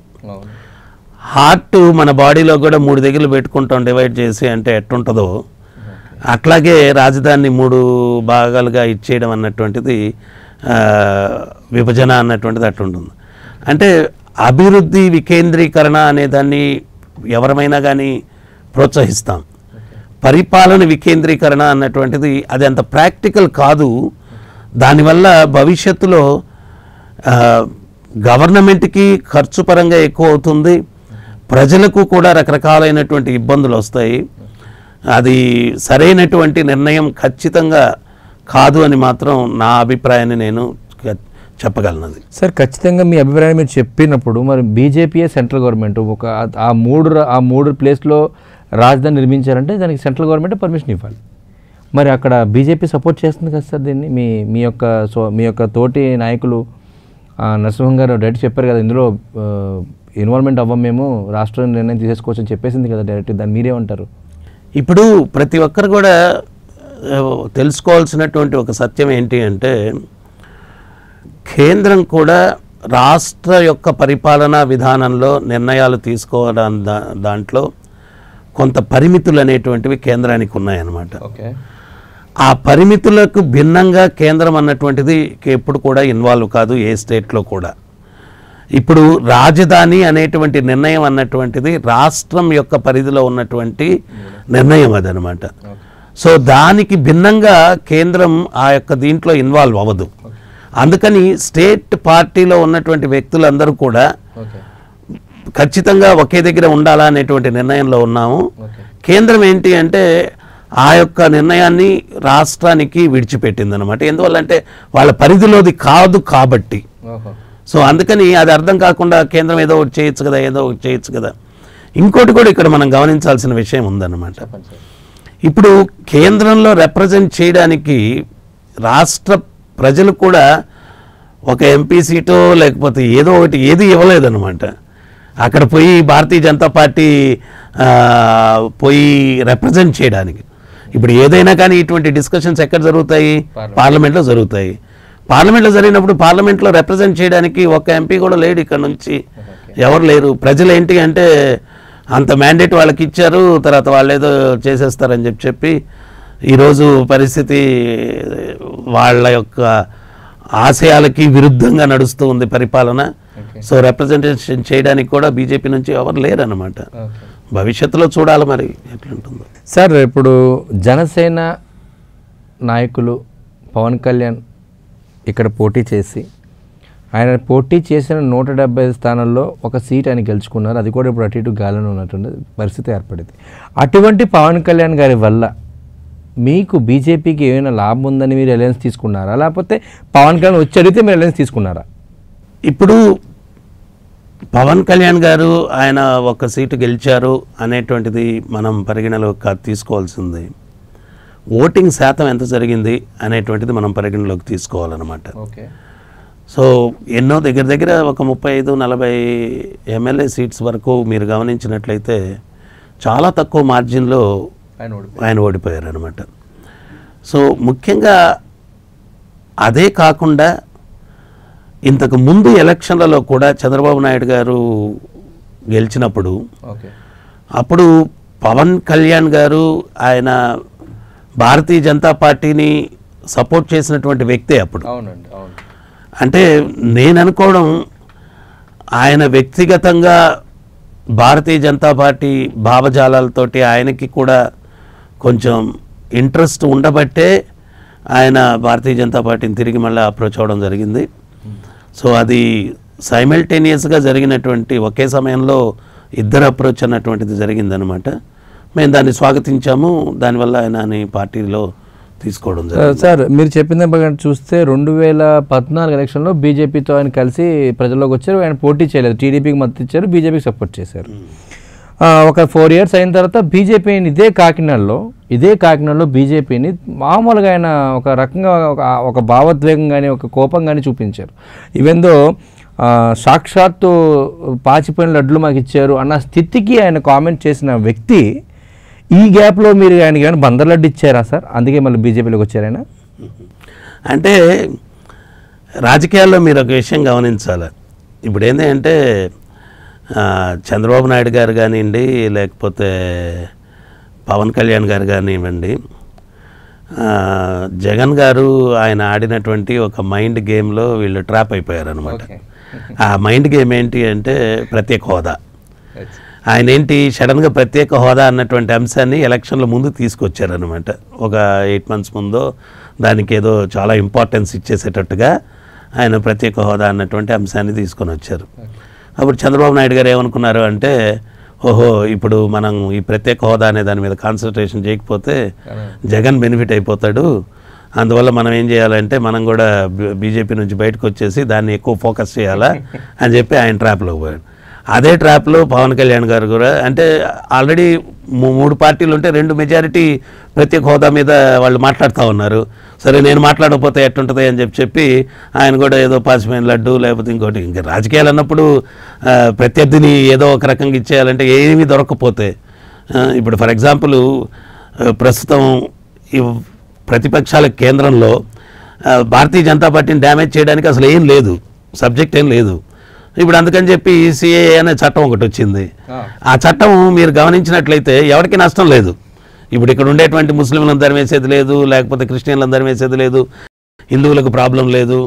Speaker 2: హార్ట్ మన బాడీలో కూడా మూడు దగ్గరలు పెట్టుకుంటాం డివైడ్ చేసి అంటే ఎట్టుంటుందో అట్లాగే రాజధానిని మూడు భాగాలుగా ఇచ్చేయడం అన్నటువంటిది ఆ, విభజన అన్నటువంటిది అట్టుంటుంది అంటే అభివృద్ధి వికేంద్రీకరణ అనే దాన్ని ఎవరమైనా కానీ ప్రోత్సహిస్తాం పరిపాలన వికేంద్రీకరణ అన్నటువంటిది అది అంత ప్రాక్టికల్ కాదు దానివల్ల భవిష్యత్తులో ఆ, గవర్నమెంట్కి ఖర్చు పరంగా ఎక్కువ అవుతుంది ప్రజలకు కూడా రకరకాలైనటువంటి ఇబ్బందులు వస్తాయి అది సరైనటువంటి నిర్ణయం ఖచ్చితంగా కాదు అని మాత్రం నా అభిప్రాయాన్ని నేను ఖ- చెప్పగలనది
Speaker 1: సార్ ఖచ్చితంగా మీ అభిప్రాయం మీరు చెప్పినప్పుడు మరి బీజేపీయే సెంట్రల్ గవర్నమెంట్ ఒక ఆ- ఆ మూడు రా- ఆ మూడు ప్లేస్లో రాజధాని నిర్మించారంటే దానికి సెంట్రల్ గవర్నమెంట్ పర్మిషన్ ఇవ్వాలి మరి అక్కడ బీజేపీ సపోర్ట్ చేస్తుంది కదా సార్ దీన్ని మీ మీ యొక్క సో మీ యొక్క తోటి నాయకులు ఆ, నరసింహం గారు డైరెక్ట్ చెప్పారు కదా ఇందులో ఇన్వాల్వ్మెంట్ అవ్వం మేము రాష్ట్రం నిర్ణయం తీసేసుకోవచ్చు అని చెప్పేసింది కదా డైరెక్ట్ దాన్ని మీరేమంటారు
Speaker 2: ఇప్పుడు ప్రతి ఒక్కరు కూడా ఆ, తెలుసుకోవాల్సినటువంటి ఒక సత్యం ఏంటి అంటే కేంద్రం కూడా రాష్ట్ర యొక్క పరిపాలనా విధానంలో నిర్ణయాలు తీసుకోవడం దా- దాంట్లో కొంత పరిమితులు అనేటువంటివి కేంద్రానికి ఉన్నాయన్నమాట
Speaker 1: ఓకే
Speaker 2: ఆ పరిమితులకు భిన్నంగా కేంద్రం అన్నటువంటిది ఎప్పుడు కూడా ఇన్వాల్వ్ కాదు ఏ స్టేట్లో కూడా ఇప్పుడు రాజధాని అనేటువంటి నిర్ణయం అన్నటువంటిది రాష్ట్రం యొక్క పరిధిలో ఉన్నటువంటి నిర్ణయం అదనమాట సో దానికి భిన్నంగా కేంద్రం ఆ యొక్క దీంట్లో ఇన్వాల్వ్ అవ్వదు అందుకని స్టేట్ పార్టీలో ఉన్నటువంటి వ్యక్తులందరూ కూడా
Speaker 1: ఓకే
Speaker 2: ఖచ్చితంగా ఒకే దగ్గర ఉండాలా అనేటువంటి నిర్ణయంలో ఉన్నాము కేంద్రం ఏంటి అంటే ఆ యొక్క నిర్ణయాన్ని రాష్ట్రానికి విడిచిపెట్టింది అనమాట ఎందువల్ల అంటే వాళ్ళ పరిధిలోది కాదు కాబట్టి
Speaker 1: ఓహో
Speaker 2: సో అందుకని అది అర్థం కాకుండా కేంద్రం ఏదో ఒకటి చేయొచ్చు కదా ఏదో ఒకటి చేయొచ్చు కదా ఇంకోటి కూడా ఇక్కడ మనం గమనించాల్సిన విషయం ఉందన్నమాట ఇప్పుడు కేంద్రంలో రిప్రజెంట్ చేయడానికి రాష్ట్ర ప్రజలు కూడా ఒక ఎంపీ సీటో లేకపోతే ఏదో ఒకటి ఏది ఇవ్వలేదన్నమాట అక్కడ పోయి భారతీయ జనతా పార్టీ ఆ, పోయి రిప్రజెంట్ చేయడానికి ఇప్పుడు ఏదైనా కానీ ఇటువంటి డిస్కషన్స్ ఎక్కడ జరుగుతాయి పార్లమెంట్లో జరుగుతాయి పార్లమెంట్లో జరిగినప్పుడు పార్లమెంట్లో రిప్రజెంట్ చేయడానికి ఒక ఎంపీ కూడా లేడు ఇక్కడ నుంచి ఎవరు లేరు ప్రజలు ఏంటి అంటే అంత మ్యాండేట్ వాళ్ళకి ఇచ్చారు తర్వాత వాళ్ళు ఏదో చేసేస్తారని చెప్పి చెప్పి ఈరోజు పరిస్థితి వాళ్ళ యొక్క ఆశయాలకి విరుద్ధంగా నడుస్తూ ఉంది పరిపాలన సో రిప్రజెంటేషన్ చేయడానికి కూడా బీజేపీ నుంచి ఎవరు లేరన్నమాట భవిష్యత్తులో చూడాలి మరి ఎట్లుంటుందో
Speaker 1: సార్ ఇప్పుడు జనసేన నాయకులు పవన్ కళ్యాణ్ ఇక్కడ పోటీ చేసి ఆయన పోటీ చేసిన నూట డెబ్బై ఐదు స్థానాల్లో ఒక సీట్ ఆయన గెలుచుకున్నారు అది కూడా ఇప్పుడు అటు ఇటు గాలిలో ఉన్నటువంటి పరిస్థితి ఏర్పడింది అటువంటి పవన్ కళ్యాణ్ గారి వల్ల మీకు బీజేపీకి ఏమైనా లాభం ఉందని మీరు అలయన్స్ తీసుకున్నారా లేకపోతే పవన్ కళ్యాణ్ వచ్చి అడిగితే మీరు అలయన్స్ తీసుకున్నారా
Speaker 2: ఇప్పుడు పవన్ కళ్యాణ్ గారు ఆయన ఒక సీటు గెలిచారు అనేటువంటిది మనం పరిగణలోకి కా- తీసుకోవాల్సింది ఓటింగ్ శాతం ఎంత జరిగింది అనేటువంటిది మనం పరిగణలోకి తీసుకోవాలన్నమాట
Speaker 1: ఓకే
Speaker 2: సో ఎన్నో దగ్గర దగ్గర ఒక ముప్పై ఐదు నలభై ఎమ్మెల్యే సీట్స్ వరకు మీరు గమనించినట్లయితే చాలా తక్కువ మార్జిన్లో
Speaker 1: ఆయన
Speaker 2: ఆయన ఓడిపోయారు అనమాట సో ముఖ్యంగా అదే కాకుండా ఇంతకు ముందు ఎలక్షన్లలో కూడా చంద్రబాబు నాయుడు గారు గెలిచినప్పుడు
Speaker 1: ఓకే
Speaker 2: అప్పుడు పవన్ కళ్యాణ్ గారు ఆయన భారతీయ జనతా పార్టీని సపోర్ట్ చేసినటువంటి వ్యక్తే అప్పుడు
Speaker 1: అవునండి అవును
Speaker 2: అంటే నేను అనుకోవడం ఆయన వ్యక్తిగతంగా భారతీయ జనతా పార్టీ భావజాలాలతోటి ఆయనకి కూడా కొంచెం ఇంట్రెస్ట్ ఉండబట్టే ఆయన భారతీయ జనతా పార్టీని తిరిగి మళ్ళీ అప్రోచ్ అవ్వడం జరిగింది సో అది సైమల్టేనియస్గా జరిగినటువంటి ఒకే సమయంలో ఇద్దరు అప్రోచ్ అన్నటువంటిది జరిగిందనమాట మేము దాన్ని స్వాగతించాము దానివల్ల ఆయన పార్టీలో తీసుకోవడం జరిగింది
Speaker 1: సార్ మీరు చెప్పిన ప్రకారం చూస్తే రెండు వేల పద్నాలుగు ఎలక్షన్లో బీజేపీతో ఆయన కలిసి ప్రజల్లోకి వచ్చారు ఆయన పోటీ చేయలేదు టీడీపీకి మద్దతు ఇచ్చారు బీజేపీకి సపోర్ట్ చేశారు ఆ, ఒక ఫోర్ ఇయర్స్ అయిన తర్వాత బీజేపీని ఇదే కాకినాడలో ఇదే కాకినాడలో బీజేపీని మామూలుగా ఆయన ఒక రకంగా ఒక ఒక భావోద్వేగం కానీ ఒక కోపం కానీ చూపించారు ఈవెందో సాక్షాత్తు పాచిపోయిన లడ్లు మాకు ఇచ్చారు అన్న స్థితికి ఆయన కామెంట్ చేసిన వ్యక్తి ఈ గ్యాప్లో మీరు ఆయనకి ఏమైనా బందర్ లడ్డు ఇచ్చారా సార్ అందుకే మళ్ళీ బీజేపీలోకి వచ్చారు ఆయన
Speaker 2: అంటే రాజకీయాల్లో మీరు ఒక విషయం గమనించాలి ఇప్పుడు ఏంటంటే ఆ, చంద్రబాబు నాయుడు గారు కానివ్వండి లేకపోతే పవన్ కళ్యాణ్ గారు కానివ్వండి ఆ, జగన్ గారు ఆయన ఆడినటువంటి ఒక మైండ్ గేమ్లో వీళ్ళు ట్రాప్ అయిపోయారు అనమాట ఆ మైండ్ గేమ్ ఏంటి అంటే ప్రత్యేక హోదా ఆయన ఏంటి సడన్గా ప్రత్యేక హోదా అన్నటువంటి అంశాన్ని ఎలక్షన్ల ముందు తీసుకొచ్చారనమాట ఒక ఎయిట్ మంత్స్ ముందో దానికి ఏదో చాలా ఇంపార్టెన్స్ ఇచ్చేసేటట్టుగా ఆయన ప్రత్యేక హోదా అన్నటువంటి అంశాన్ని తీసుకొని వచ్చారు అప్పుడు చంద్రబాబు నాయుడు గారు ఏమనుకున్నారు అంటే ఓహో ఇప్పుడు మనం ఈ ప్రత్యేక హోదా అనే దాని మీద కాన్సన్ట్రేషన్ చేయకపోతే జగన్ బెనిఫిట్ అయిపోతాడు అందువల్ల మనం ఏం చేయాలంటే మనం కూడా బీజేపీ నుంచి బయటకు వచ్చేసి దాన్ని ఎక్కువ ఫోకస్ చేయాలా అని చెప్పి ఆయన ట్రాప్లోకి పోయాడు అదే ట్రాప్లో పవన్ కళ్యాణ్ గారు కూడా అంటే ఆల్రెడీ మూ- మూడు పార్టీలు ఉంటే రెండు మెజారిటీ ప్రత్యేక హోదా మీద వాళ్ళు మాట్లాడుతూ ఉన్నారు సరే నేను మాట్లాడకపోతే ఎట్టుంటుంది అని చెప్పి చెప్పి ఆయన కూడా ఏదో పాసిపోయిన లడ్డు లేకపోతే ఇంకోటి ఇంకా రాజకీయాలు అన్నప్పుడు ఆ, ప్రత్యర్థిని ఏదో ఒక రకంగా ఇచ్చేయాలంటే ఏమీ దొరకకపోతే ఆ, ఇప్పుడు ఫర్ ఎగ్జాంపుల్ ప్రస్తుతం ఈ ప్రతిపక్షాల కేంద్రంలో ఆ, భారతీయ జనతా పార్టీని డ్యామేజ్ చేయడానికి అసలు ఏం లేదు సబ్జెక్ట్ ఏం లేదు ఇప్పుడు అందుకని చెప్పి సిఏఏ అనే చట్టం ఒకటి వచ్చింది ఆ చట్టం మీరు గమనించినట్లయితే ఎవరికి నష్టం లేదు ఇప్పుడు ఇక్కడ ఉండేటువంటి ముస్లింలను ధర్మేసేది లేదు లేకపోతే క్రిస్టియన్లను ధర్మేసేది లేదు హిందువులకు ప్రాబ్లం లేదు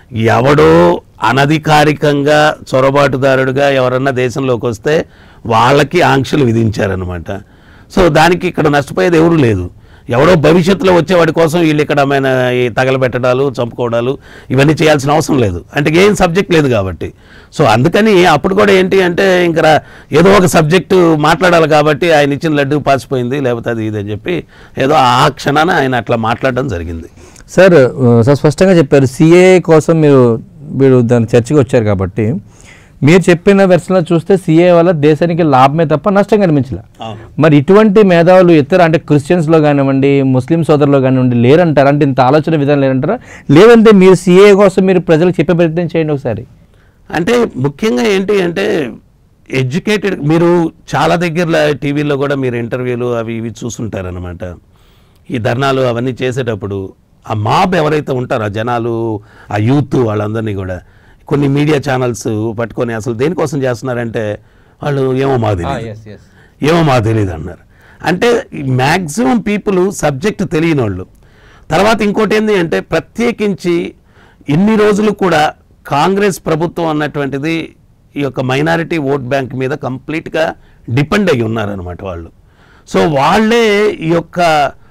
Speaker 2: ఎవడో అనధికారికంగా చొరబాటుదారుడుగా ఎవరన్నా దేశంలోకి వస్తే వాళ్ళకి ఆంక్షలు విధించారనమాట సో దానికి ఇక్కడ నష్టపోయేది ఎవరు లేదు ఎవడో భవిష్యత్తులో వచ్చేవాడి కోసం వీళ్ళు ఇక్కడ ఆయన ఈ తగలబెట్టడాలు చంపుకోవడాలు ఇవన్నీ చేయాల్సిన అవసరం లేదు అంటే ఏం సబ్జెక్ట్ లేదు కాబట్టి సో అందుకని అప్పుడు కూడా ఏంటి అంటే ఇంకా రా- ఏదో ఒక సబ్జెక్టు మాట్లాడాలి కాబట్టి ఆయన ఇచ్చిన లడ్డు పాసిపోయింది లేకపోతే అది ఇది అని చెప్పి ఏదో ఆ క్షణాన ఆయన అట్లా మాట్లాడడం జరిగింది
Speaker 1: సార్ ఆ, సార్ స్పష్టంగా చెప్పారు సిఏ కోసం మీరు మీరు దాని చర్చకి వచ్చారు కాబట్టి మీరు చెప్పిన వెర్షన్లో చూస్తే సిఏ వల్ల దేశానికి లాభమే తప్ప నష్టం కనిపించలే
Speaker 2: అవును
Speaker 1: మరి ఇటువంటి మేధావులు ఇతర అంటే క్రిస్టియన్స్లో కానివ్వండి ముస్లిం సోదరులో కానివ్వండి లేరంటారా అంటే ఇంత ఆలోచన విధానం లేరంటారా లేదంటే మీరు సిఏ కోసం మీరు ప్రజలకు చెప్పే ప్రయత్నం చేయండి ఒకసారి
Speaker 2: అంటే ముఖ్యంగా ఏంటి అంటే ఎడ్యుకేటెడ్ మీరు చాలా దగ్గర టీవీలో కూడా మీరు ఇంటర్వ్యూలు అవి ఇవి చూస్తుంటారనమాట ఈ ధర్నాలు అవన్నీ చేసేటప్పుడు ఆ మాబ్ ఎవరైతే ఉంటారో ఆ జనాలు ఆ యూత్ వాళ్ళందరినీ కూడా కొన్ని మీడియా ఛానల్స్ పట్టుకొని అసలు దేనికోసం చేస్తున్నారంటే వాళ్ళు ఏమో మాకు తెలియదు ఏమో మాకు తెలియదు అన్నారు అంటే మ్యాక్సిమం పీపుల్ సబ్జెక్ట్ తెలియని వాళ్ళు తర్వాత ఇంకోటి ఏంటి అంటే ప్రత్యేకించి ఇన్ని రోజులు కూడా కాంగ్రెస్ ప్రభుత్వం అన్నటువంటిది ఈ యొక్క మైనారిటీ ఓట్ బ్యాంక్ మీద కంప్లీట్గా డిపెండ్ అయ్యి ఉన్నారనమాట వాళ్ళు సో వాళ్ళే ఈ యొక్క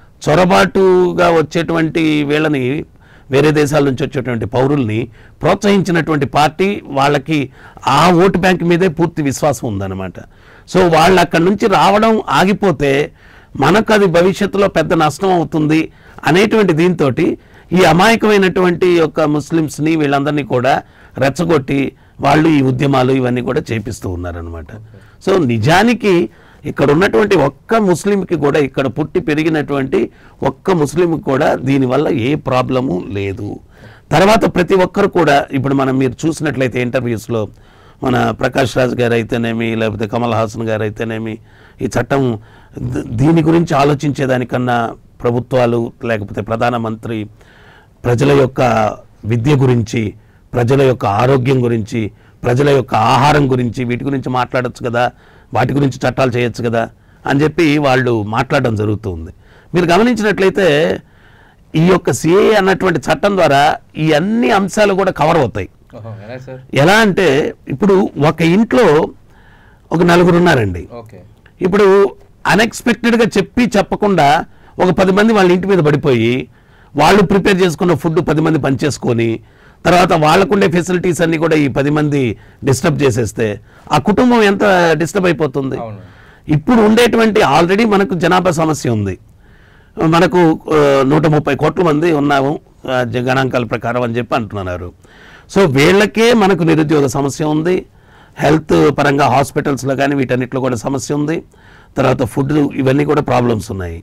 Speaker 2: చొరబాటుగా వచ్చేటువంటి వీళ్ళని వేరే దేశాల నుంచి వచ్చేటువంటి పౌరుల్ని ప్రోత్సహించినటువంటి పార్టీ వాళ్ళకి ఆ ఓటు బ్యాంక్ మీదే పూర్తి విశ్వాసం ఉందన్నమాట సో వాళ్ళు అక్కడి నుంచి రావడం ఆగిపోతే మనకు అది భవిష్యత్తులో పెద్ద నష్టం అవుతుంది అనేటువంటి దీంతో ఈ అమాయకమైనటువంటి యొక్క ముస్లిమ్స్ని వీళ్ళందరినీ కూడా రెచ్చగొట్టి వాళ్ళు ఈ ఉద్యమాలు ఇవన్నీ కూడా చేపిస్తూ ఉన్నారనమాట సో నిజానికి ఇక్కడ ఉన్నటువంటి ఒక్క ముస్లింకి కూడా ఇక్కడ పుట్టి పెరిగినటువంటి ఒక్క ముస్లింకి కూడా దీనివల్ల ఏ ప్రాబ్లము లేదు తర్వాత ప్రతి ఒక్కరు కూడా ఇప్పుడు మనం మీరు చూసినట్లయితే ఇంటర్వ్యూస్లో మన ప్రకాష్ రాజ్ గారు అయితేనేమి లేకపోతే కమల్ హాసన్ గారు అయితేనేమి ఈ చట్టం ద- దీని గురించి ఆలోచించేదానికన్నా ప్రభుత్వాలు లేకపోతే ప్రధానమంత్రి ప్రజల యొక్క విద్య గురించి ప్రజల యొక్క ఆరోగ్యం గురించి ప్రజల యొక్క ఆహారం గురించి వీటి గురించి మాట్లాడొచ్చు కదా వాటి గురించి చట్టాలు చేయొచ్చు కదా అని చెప్పి వాళ్ళు మాట్లాడడం జరుగుతుంది మీరు గమనించినట్లయితే ఈ యొక్క సిఏ అన్నటువంటి చట్టం ద్వారా ఈ అన్ని అంశాలు కూడా కవర్ అవుతాయి ఎలా అంటే ఇప్పుడు ఒక ఇంట్లో ఒక నలుగురు ఉన్నారండి
Speaker 1: ఓకే
Speaker 2: ఇప్పుడు అన్ఎక్స్పెక్టెడ్గా చెప్పి చెప్పకుండా ఒక పది మంది వాళ్ళ ఇంటి మీద పడిపోయి వాళ్ళు ప్రిపేర్ చేసుకున్న ఫుడ్ పది మంది పనిచేసుకొని తర్వాత వాళ్ళకుండే ఫెసిలిటీస్ అన్నీ కూడా ఈ పది మంది డిస్టర్బ్ చేసేస్తే ఆ కుటుంబం ఎంత డిస్టర్బ్ అయిపోతుంది
Speaker 1: అవును.
Speaker 2: ఇప్పుడు ఉండేటువంటి ఆల్రెడీ మనకు జనాభా సమస్య ఉంది మనకు ఆ, నూట ముప్పై కోట్ల మంది ఉన్నాము ఆ, జ- గణాంకాల ప్రకారం అని చెప్పి అంటున్నారు సో వీళ్ళకే మనకు నిరుద్యోగ సమస్య ఉంది హెల్త్ పరంగా హాస్పిటల్స్లో కానీ వీటన్నిటిలో కూడా సమస్య ఉంది తర్వాత ఫుడ్ ఇవన్నీ కూడా ప్రాబ్లమ్స్ ఉన్నాయి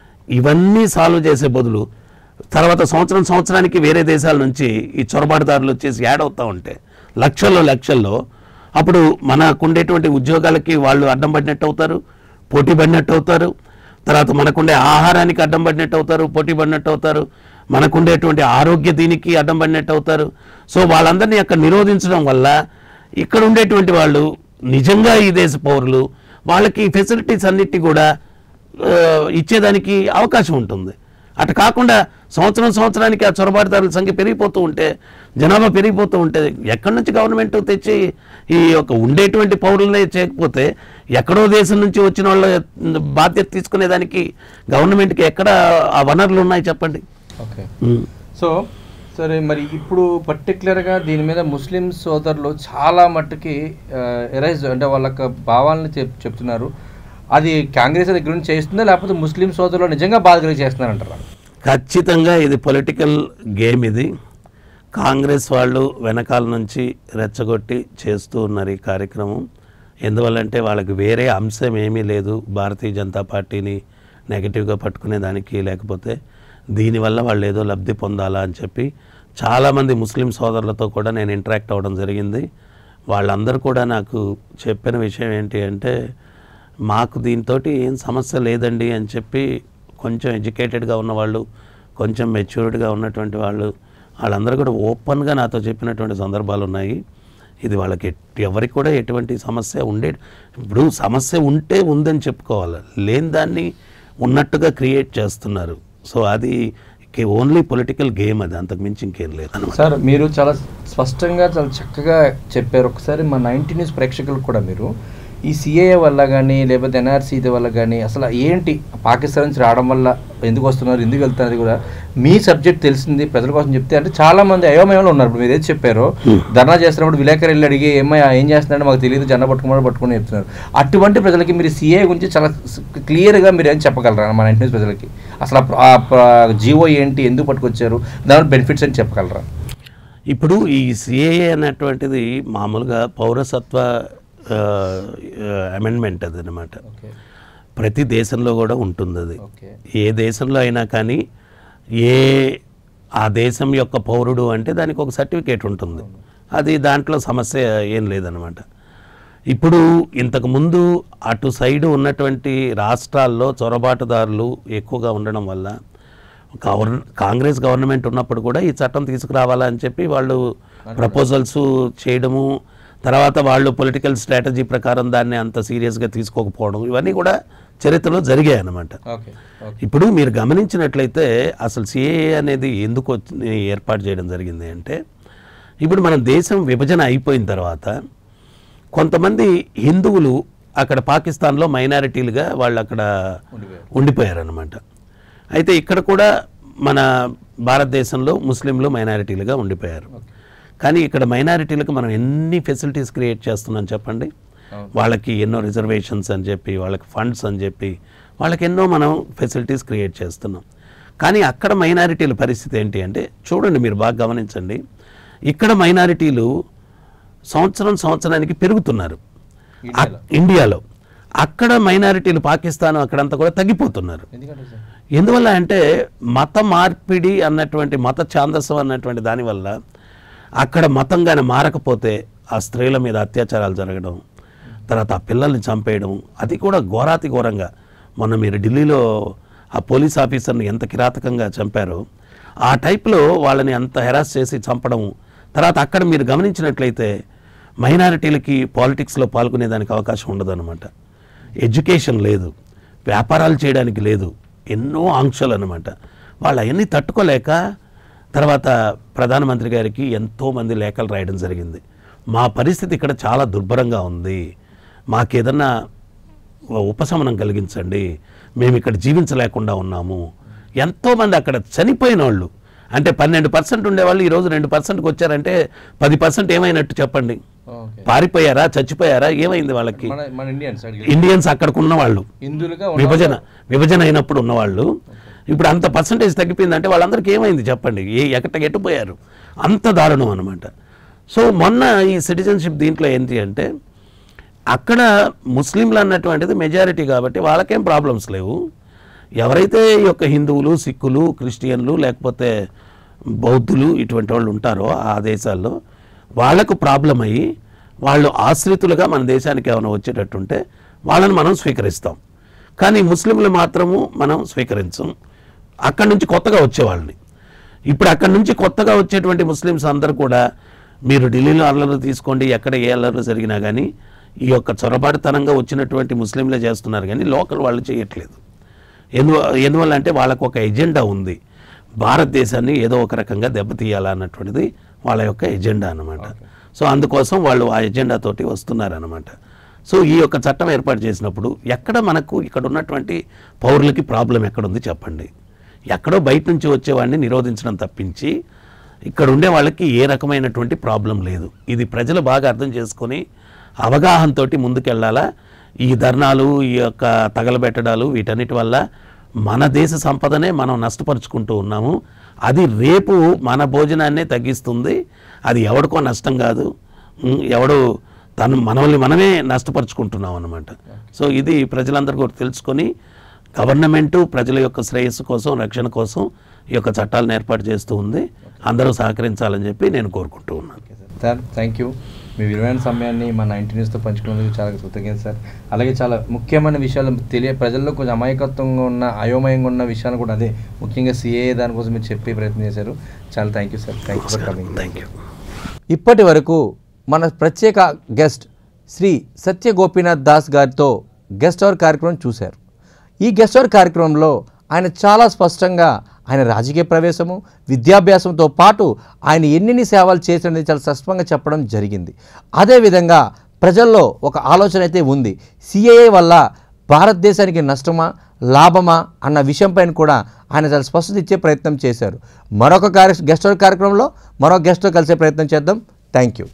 Speaker 2: ఇవన్నీ సాల్వ్ చేసే బదులు తర్వాత సంవత్సరం సంవత్సరానికి వేరే దేశాల నుంచి ఈ చొరబాటుదారులు వచ్చేసి యాడ్ అవుతూ ఉంటే లక్షల్లో లక్షల్లో అప్పుడు మనకుండేటువంటి ఉద్యోగాలకి వాళ్ళు అడ్డం పడినట్టు అవుతారు పోటీ పడినట్టు అవుతారు తర్వాత మనకుండే ఆహారానికి అడ్డం పడినట్టు అవుతారు పోటీ పడినట్టు అవుతారు మనకుండేటువంటి ఆరోగ్య దీనికి అడ్డం పడినట్టు అవుతారు సో వాళ్ళందరినీ అక్కడ నిరోధించడం వల్ల ఇక్కడ ఉండేటువంటి వాళ్ళు నిజంగా ఈ దేశ పౌరులు వాళ్ళకి ఫెసిలిటీస్ అన్నిటి కూడా ఆ, ఇచ్చేదానికి అవకాశం ఉంటుంది అటు కాకుండా సంవత్సరం సంవత్సరానికి ఆ చొరబాటుదారుల సంఖ్య పెరిగిపోతూ ఉంటే జనాభా పెరిగిపోతూ ఉంటే ఎక్కడి నుంచి గవర్నమెంట్ తెచ్చి ఈ యొక్క ఉండేటువంటి పౌరులనే చేయకపోతే ఎక్కడో దేశం నుంచి వచ్చిన వాళ్ళ బాధ్యత తీసుకునేదానికి గవర్నమెంట్కి ఎక్కడ ఆ వనరులు ఉన్నాయి చెప్పండి
Speaker 1: ఓకే
Speaker 2: ఉమ్.
Speaker 1: సో సరే మరి ఇప్పుడు పర్టికులర్గా దీని మీద ముస్లిం సోదరులు చాలా మట్టుకి ఎరైజ్ అంటే వాళ్ళ యొక్క భావాలను చెప్ చెప్తున్నారు అది కాంగ్రెస్ దగ్గర నుంచి చేస్తుందా లేకపోతే ముస్లిం సోదరులు నిజంగా బాధ కలిగి చేస్తున్నారంటారా
Speaker 2: ఖచ్చితంగా ఇది పొలిటికల్ గేమ్ ఇది కాంగ్రెస్ వాళ్ళు వెనకాల నుంచి రెచ్చగొట్టి చేస్తూ ఉన్నారు ఈ కార్యక్రమం ఎందువల్లంటే వాళ్ళకి వేరే అంశం ఏమీ లేదు భారతీయ జనతా పార్టీని నెగిటివ్గా పట్టుకునే దానికి లేకపోతే దీనివల్ల వాళ్ళు ఏదో లబ్ధి పొందాలా అని చెప్పి చాలామంది ముస్లిం సోదరులతో కూడా నేను ఇంటరాక్ట్ అవ్వడం జరిగింది వాళ్ళందరూ కూడా నాకు చెప్పిన విషయం ఏంటి అంటే మాకు దీంతో ఏం సమస్య లేదండి అని చెప్పి కొంచెం ఎడ్యుకేటెడ్గా ఉన్నవాళ్ళు కొంచెం మెచ్యూర్డ్గా ఉన్నటువంటి వాళ్ళు వాళ్ళందరూ కూడా ఓపెన్గా నాతో చెప్పినటువంటి సందర్భాలు ఉన్నాయి ఇది వాళ్ళకి ఎట్- ఎవరికి కూడా ఎటువంటి సమస్య ఉండే ఇప్పుడు సమస్య ఉంటే ఉందని చెప్పుకోవాలి లేని దాన్ని ఉన్నట్టుగా క్రియేట్ చేస్తున్నారు సో అది ఓన్లీ పొలిటికల్ గేమ్ అది అంతకు మించి ఇంకేం లేదు అనమాట
Speaker 1: సార్ మీరు చాలా స్పష్టంగా చాలా చక్కగా చెప్పారు ఒకసారి మా నైన్టీ న్యూస్ ప్రేక్షకులకు కూడా మీరు ఈ సిఏఏ వల్ల కానీ లేకపోతే ఎన్ఆర్సీ వల్ల కానీ అసలు ఏంటి పాకిస్తాన్ నుంచి రావడం వల్ల ఎందుకు వస్తున్నారు ఎందుకు వెళ్తున్నారు కూడా మీ సబ్జెక్ట్ తెలిసింది ప్రజల కోసం చెప్తే అంటే చాలా మంది అయోమయంలో ఉన్నారు ఇప్పుడు మీరు ఏది చెప్పారో ధర్నా చేస్తున్నప్పుడు విలేకరు వెళ్ళి అడిగి ఏమై ఏం చేస్తున్నాడో మాకు తెలియదు జెండా పట్టుకున్నాడు పట్టుకుని చెప్తున్నారు అటువంటి ప్రజలకి మీరు సిఏ గురించి చాలా క్లియర్గా మీరు ఏం చెప్పగలరా మన నైన్టీ న్యూస్ ప్రజలకి అసలు ఆ ప్ర- ఆ జీవో ఏంటి ఎందుకు పట్టుకొచ్చారు దాని బెనిఫిట్స్ అని చెప్పగలరా
Speaker 2: ఇప్పుడు ఈ సిఏఏ అనేటువంటిది మామూలుగా పౌరసత్వ అమెండ్మెంట్ అది అనమాట
Speaker 1: ఓకే
Speaker 2: ప్రతి దేశంలో కూడా ఉంటుంది అది
Speaker 1: ఓకే
Speaker 2: ఏ దేశంలో అయినా కానీ ఏ ఆ దేశం యొక్క పౌరుడు అంటే దానికి ఒక సర్టిఫికేట్ ఉంటుంది అది దాంట్లో సమస్య ఏం లేదనమాట ఇప్పుడు ఇంతకు ముందు అటు సైడు ఉన్నటువంటి రాష్ట్రాల్లో చొరబాటుదారులు ఎక్కువగా ఉండడం వల్ల గవర్ కాంగ్రెస్ గవర్నమెంట్ ఉన్నప్పుడు కూడా ఈ చట్టం తీసుకురావాలా అని చెప్పి వాళ్ళు ప్రపోజల్స్ చేయడము తర్వాత వాళ్ళు పొలిటికల్ స్ట్రాటజీ ప్రకారం దాన్ని అంత సీరియస్గా తీసుకోకపోవడం ఇవన్నీ కూడా చరిత్రలో జరిగాయి అన్నమాట
Speaker 1: ఓకే ఓకే
Speaker 2: ఇప్పుడు మీరు గమనించినట్లయితే అసలు సిఏఏ అనేది ఎందుకు వచ్చి- ఏర్పాటు చేయడం జరిగింది అంటే ఇప్పుడు మన దేశం విభజన అయిపోయిన తర్వాత కొంతమంది హిందువులు అక్కడ పాకిస్తాన్లో మైనారిటీలుగా వాళ్ళు అక్కడ
Speaker 1: ఉండిపోయారు.
Speaker 2: ఉండిపోయారనమాట అయితే ఇక్కడ కూడా మన భారతదేశంలో ముస్లింలు మైనారిటీలుగా ఉండిపోయారు కానీ ఇక్కడ మైనారిటీలకు మనం ఎన్ని ఫెసిలిటీస్ క్రియేట్ చేస్తున్నాం చెప్పండి
Speaker 1: అవును.
Speaker 2: వాళ్ళకి ఎన్నో రిజర్వేషన్స్ అని చెప్పి వాళ్ళకి ఫండ్స్ అని చెప్పి వాళ్ళకి ఎన్నో మనం ఫెసిలిటీస్ క్రియేట్ చేస్తున్నాం కానీ అక్కడ మైనారిటీల పరిస్థితి ఏంటి అంటే చూడండి మీరు బాగా గమనించండి ఇక్కడ మైనారిటీలు సంవత్సరం సంవత్సరానికి పెరుగుతున్నారు అక్- ఇండియాలో అక్కడ మైనారిటీలు పాకిస్తాన్ అక్కడంతా కూడా తగ్గిపోతున్నారు
Speaker 1: ఎందుకంటే సార్
Speaker 2: ఎందువల్ల అంటే మత మార్పిడి అన్నటువంటి మత ఛాందసం అన్నటువంటి దానివల్ల అక్కడ మతం కానీ మారకపోతే ఆ స్త్రీల మీద అత్యాచారాలు జరగడం తర్వాత ఆ పిల్లల్ని చంపేయడం అది కూడా ఘోరాతి ఘోరంగా మొన్న మీరు ఢిల్లీలో ఆ పోలీస్ ఆఫీసర్ని ఎంత కిరాతకంగా చంపారో ఆ టైప్లో వాళ్ళని అంత హెరాస్ చేసి చంపడం తర్వాత అక్కడ మీరు గమనించినట్లయితే మైనారిటీలకి పాలిటిక్స్లో పాల్గొనేదానికి అవకాశం ఉండదన్నమాట ఎడ్యుకేషన్ లేదు వ్యాపారాలు చేయడానికి లేదు ఎన్నో ఆంక్షలు అనమాట వాళ్ళు అవన్నీ తట్టుకోలేక తర్వాత ప్రధానమంత్రి గారికి ఎంతోమంది లేఖలు రాయడం జరిగింది మా పరిస్థితి ఇక్కడ చాలా దుర్భరంగా ఉంది మాకేదన్నా ఉపశమనం కలిగించండి మేము ఇక్కడ జీవించలేకుండా ఉన్నాము ఎంతోమంది అక్కడ చనిపోయిన వాళ్ళు అంటే పన్నెండు పర్సెంట్ ఉండేవాళ్ళు ఈరోజు రెండు పర్సెంట్కి వచ్చారంటే పది పర్సెంట్ ఏమైనట్టు చెప్పండి
Speaker 1: ఓకే
Speaker 2: పారిపోయారా చచ్చిపోయారా ఏమైంది వాళ్ళకి
Speaker 1: మన మన ఇండియన్స్
Speaker 2: ఇండియన్స్ అక్కడికి ఉన్న వాళ్ళు
Speaker 1: హిందువులుగా
Speaker 2: విభజన విభజన అయినప్పుడు ఉన్నవాళ్ళు ఇప్పుడు అంత పర్సంటేజ్ తగ్గిపోయిందంటే వాళ్ళందరికీ ఏమైంది చెప్పండి ఏ ఎక్కట ఎట్టుపోయారు అంత దారుణం అనమాట సో మొన్న ఈ సిటిజన్షిప్ దీంట్లో ఏంటి అంటే అక్కడ ముస్లింలు అన్నటువంటిది మెజారిటీ కాబట్టి వాళ్ళకేం ప్రాబ్లమ్స్ లేవు ఎవరైతే ఈ యొక్క హిందువులు సిక్కులు క్రిస్టియన్లు లేకపోతే బౌద్ధులు ఇటువంటి వాళ్ళు ఉంటారో ఆ దేశాల్లో వాళ్ళకు ప్రాబ్లం అయ్యి వాళ్ళు ఆశ్రితులుగా మన దేశానికి ఏమైనా వచ్చేటట్టుంటే వాళ్ళని మనం స్వీకరిస్తాం కానీ ముస్లింలు మాత్రము మనం స్వీకరించం అక్కడి నుంచి కొత్తగా వచ్చేవాళ్ళని ఇప్పుడు అక్కడి నుంచి కొత్తగా వచ్చేటువంటి ముస్లిమ్స్ అందరూ కూడా మీరు ఢిల్లీలో అల్లర్లు తీసుకోండి ఎక్కడ ఏ అల్లర్లు జరిగినా కానీ ఈ యొక్క చొరబాటుతనంగా వచ్చినటువంటి ముస్లింలే చేస్తున్నారు కానీ లోకల్ వాళ్ళు చేయట్లేదు ఎందు ఎందువల్ల అంటే వాళ్ళకు ఒక ఎజెండా ఉంది భారతదేశాన్ని ఏదో ఒక రకంగా దెబ్బతీయాలన్నటువంటిది వాళ్ళ యొక్క ఎజెండా అన్నమాట సో అందుకోసం వాళ్ళు ఆ ఎజెండా తోటి వస్తున్నారన్నమాట సో ఈ యొక్క చట్టం ఏర్పాటు చేసినప్పుడు ఎక్కడ మనకు ఇక్కడ ఉన్నటువంటి పౌరులకి ప్రాబ్లం ఎక్కడుంది చెప్పండి ఎక్కడో బయట నుంచి వచ్చేవాడిని నిరోధించడం తప్పించి ఇక్కడ ఉండే వాళ్ళకి ఏ రకమైనటువంటి ప్రాబ్లం లేదు ఇది ప్రజలు బాగా అర్థం చేసుకొని అవగాహనతో ముందుకెళ్ళాలా ఈ ధర్నాలు ఈ యొక్క తగలబెట్టడాలు వీటన్నిటి వల్ల మన దేశ సంపదనే మనం నష్టపరుచుకుంటూ ఉన్నాము అది రేపు మన భోజనాన్నే తగ్గిస్తుంది అది ఎవడికో నష్టం కాదు ఉమ్, ఎవడు తను మనల్ని మనమే నష్టపరుచుకుంటున్నాం అనమాట సో ఇది ప్రజలందరూ కూడా తెలుసుకొని గవర్నమెంటు ప్రజల యొక్క శ్రేయస్సు కోసం రక్షణ కోసం ఈ యొక్క చట్టాలను ఏర్పాటు చేస్తూ ఉంది అందరూ సహకరించాలని చెప్పి నేను కోరుకుంటూ ఉన్నాను
Speaker 1: సార్ థ్యాంక్ యూ మీ విలువైన సమయాన్ని మా నైన్టీ న్యూస్తో పంచుకున్నందుకు చాలా కృతజ్ఞత సార్ అలాగే చాలా ముఖ్యమైన విషయాలు తెలియ ప్రజల్లో కొంచెం అమాయకత్వంగా ఉన్న అయోమయంగా ఉన్న విషయాలు కూడా అదే ముఖ్యంగా సిఏ దానికోసం మీరు చెప్పే ప్రయత్నం చేశారు చాలా thank you sir thank you for coming
Speaker 2: thank you
Speaker 1: ఇప్పటి వరకు మన ప్రత్యేక గెస్ట్ శ్రీ సత్య గోపీనాథ్ దాస్ గారితో గెస్ట్ అవర్ కార్యక్రమం చూశారు ఈ గెస్ట్ అవర్ కార్యక్రమంలో ఆయన చాలా స్పష్టంగా ఆయన రాజకీయ ప్రవేశము విద్యాభ్యాసంతో పాటు ఆయన ఎన్నెన్ని సేవలు చేసినది చాలా స్పష్టంగా చెప్పడం జరిగింది అదేవిధంగా ప్రజల్లో ఒక ఆలోచన అయితే ఉంది సిఏఏ వల్ల భారతదేశానికి నష్టమా లాభమా అన్న విషయంపైన కూడా ఆయన చాలా స్పష్టత ఇచ్చే ప్రయత్నం చేశారు మరొక కార్య గెస్ట్ అవర్ కార్యక్రమంలో మరొక గెస్ట్తో కలిసే ప్రయత్నం చేద్దాం థ్యాంక్ యూ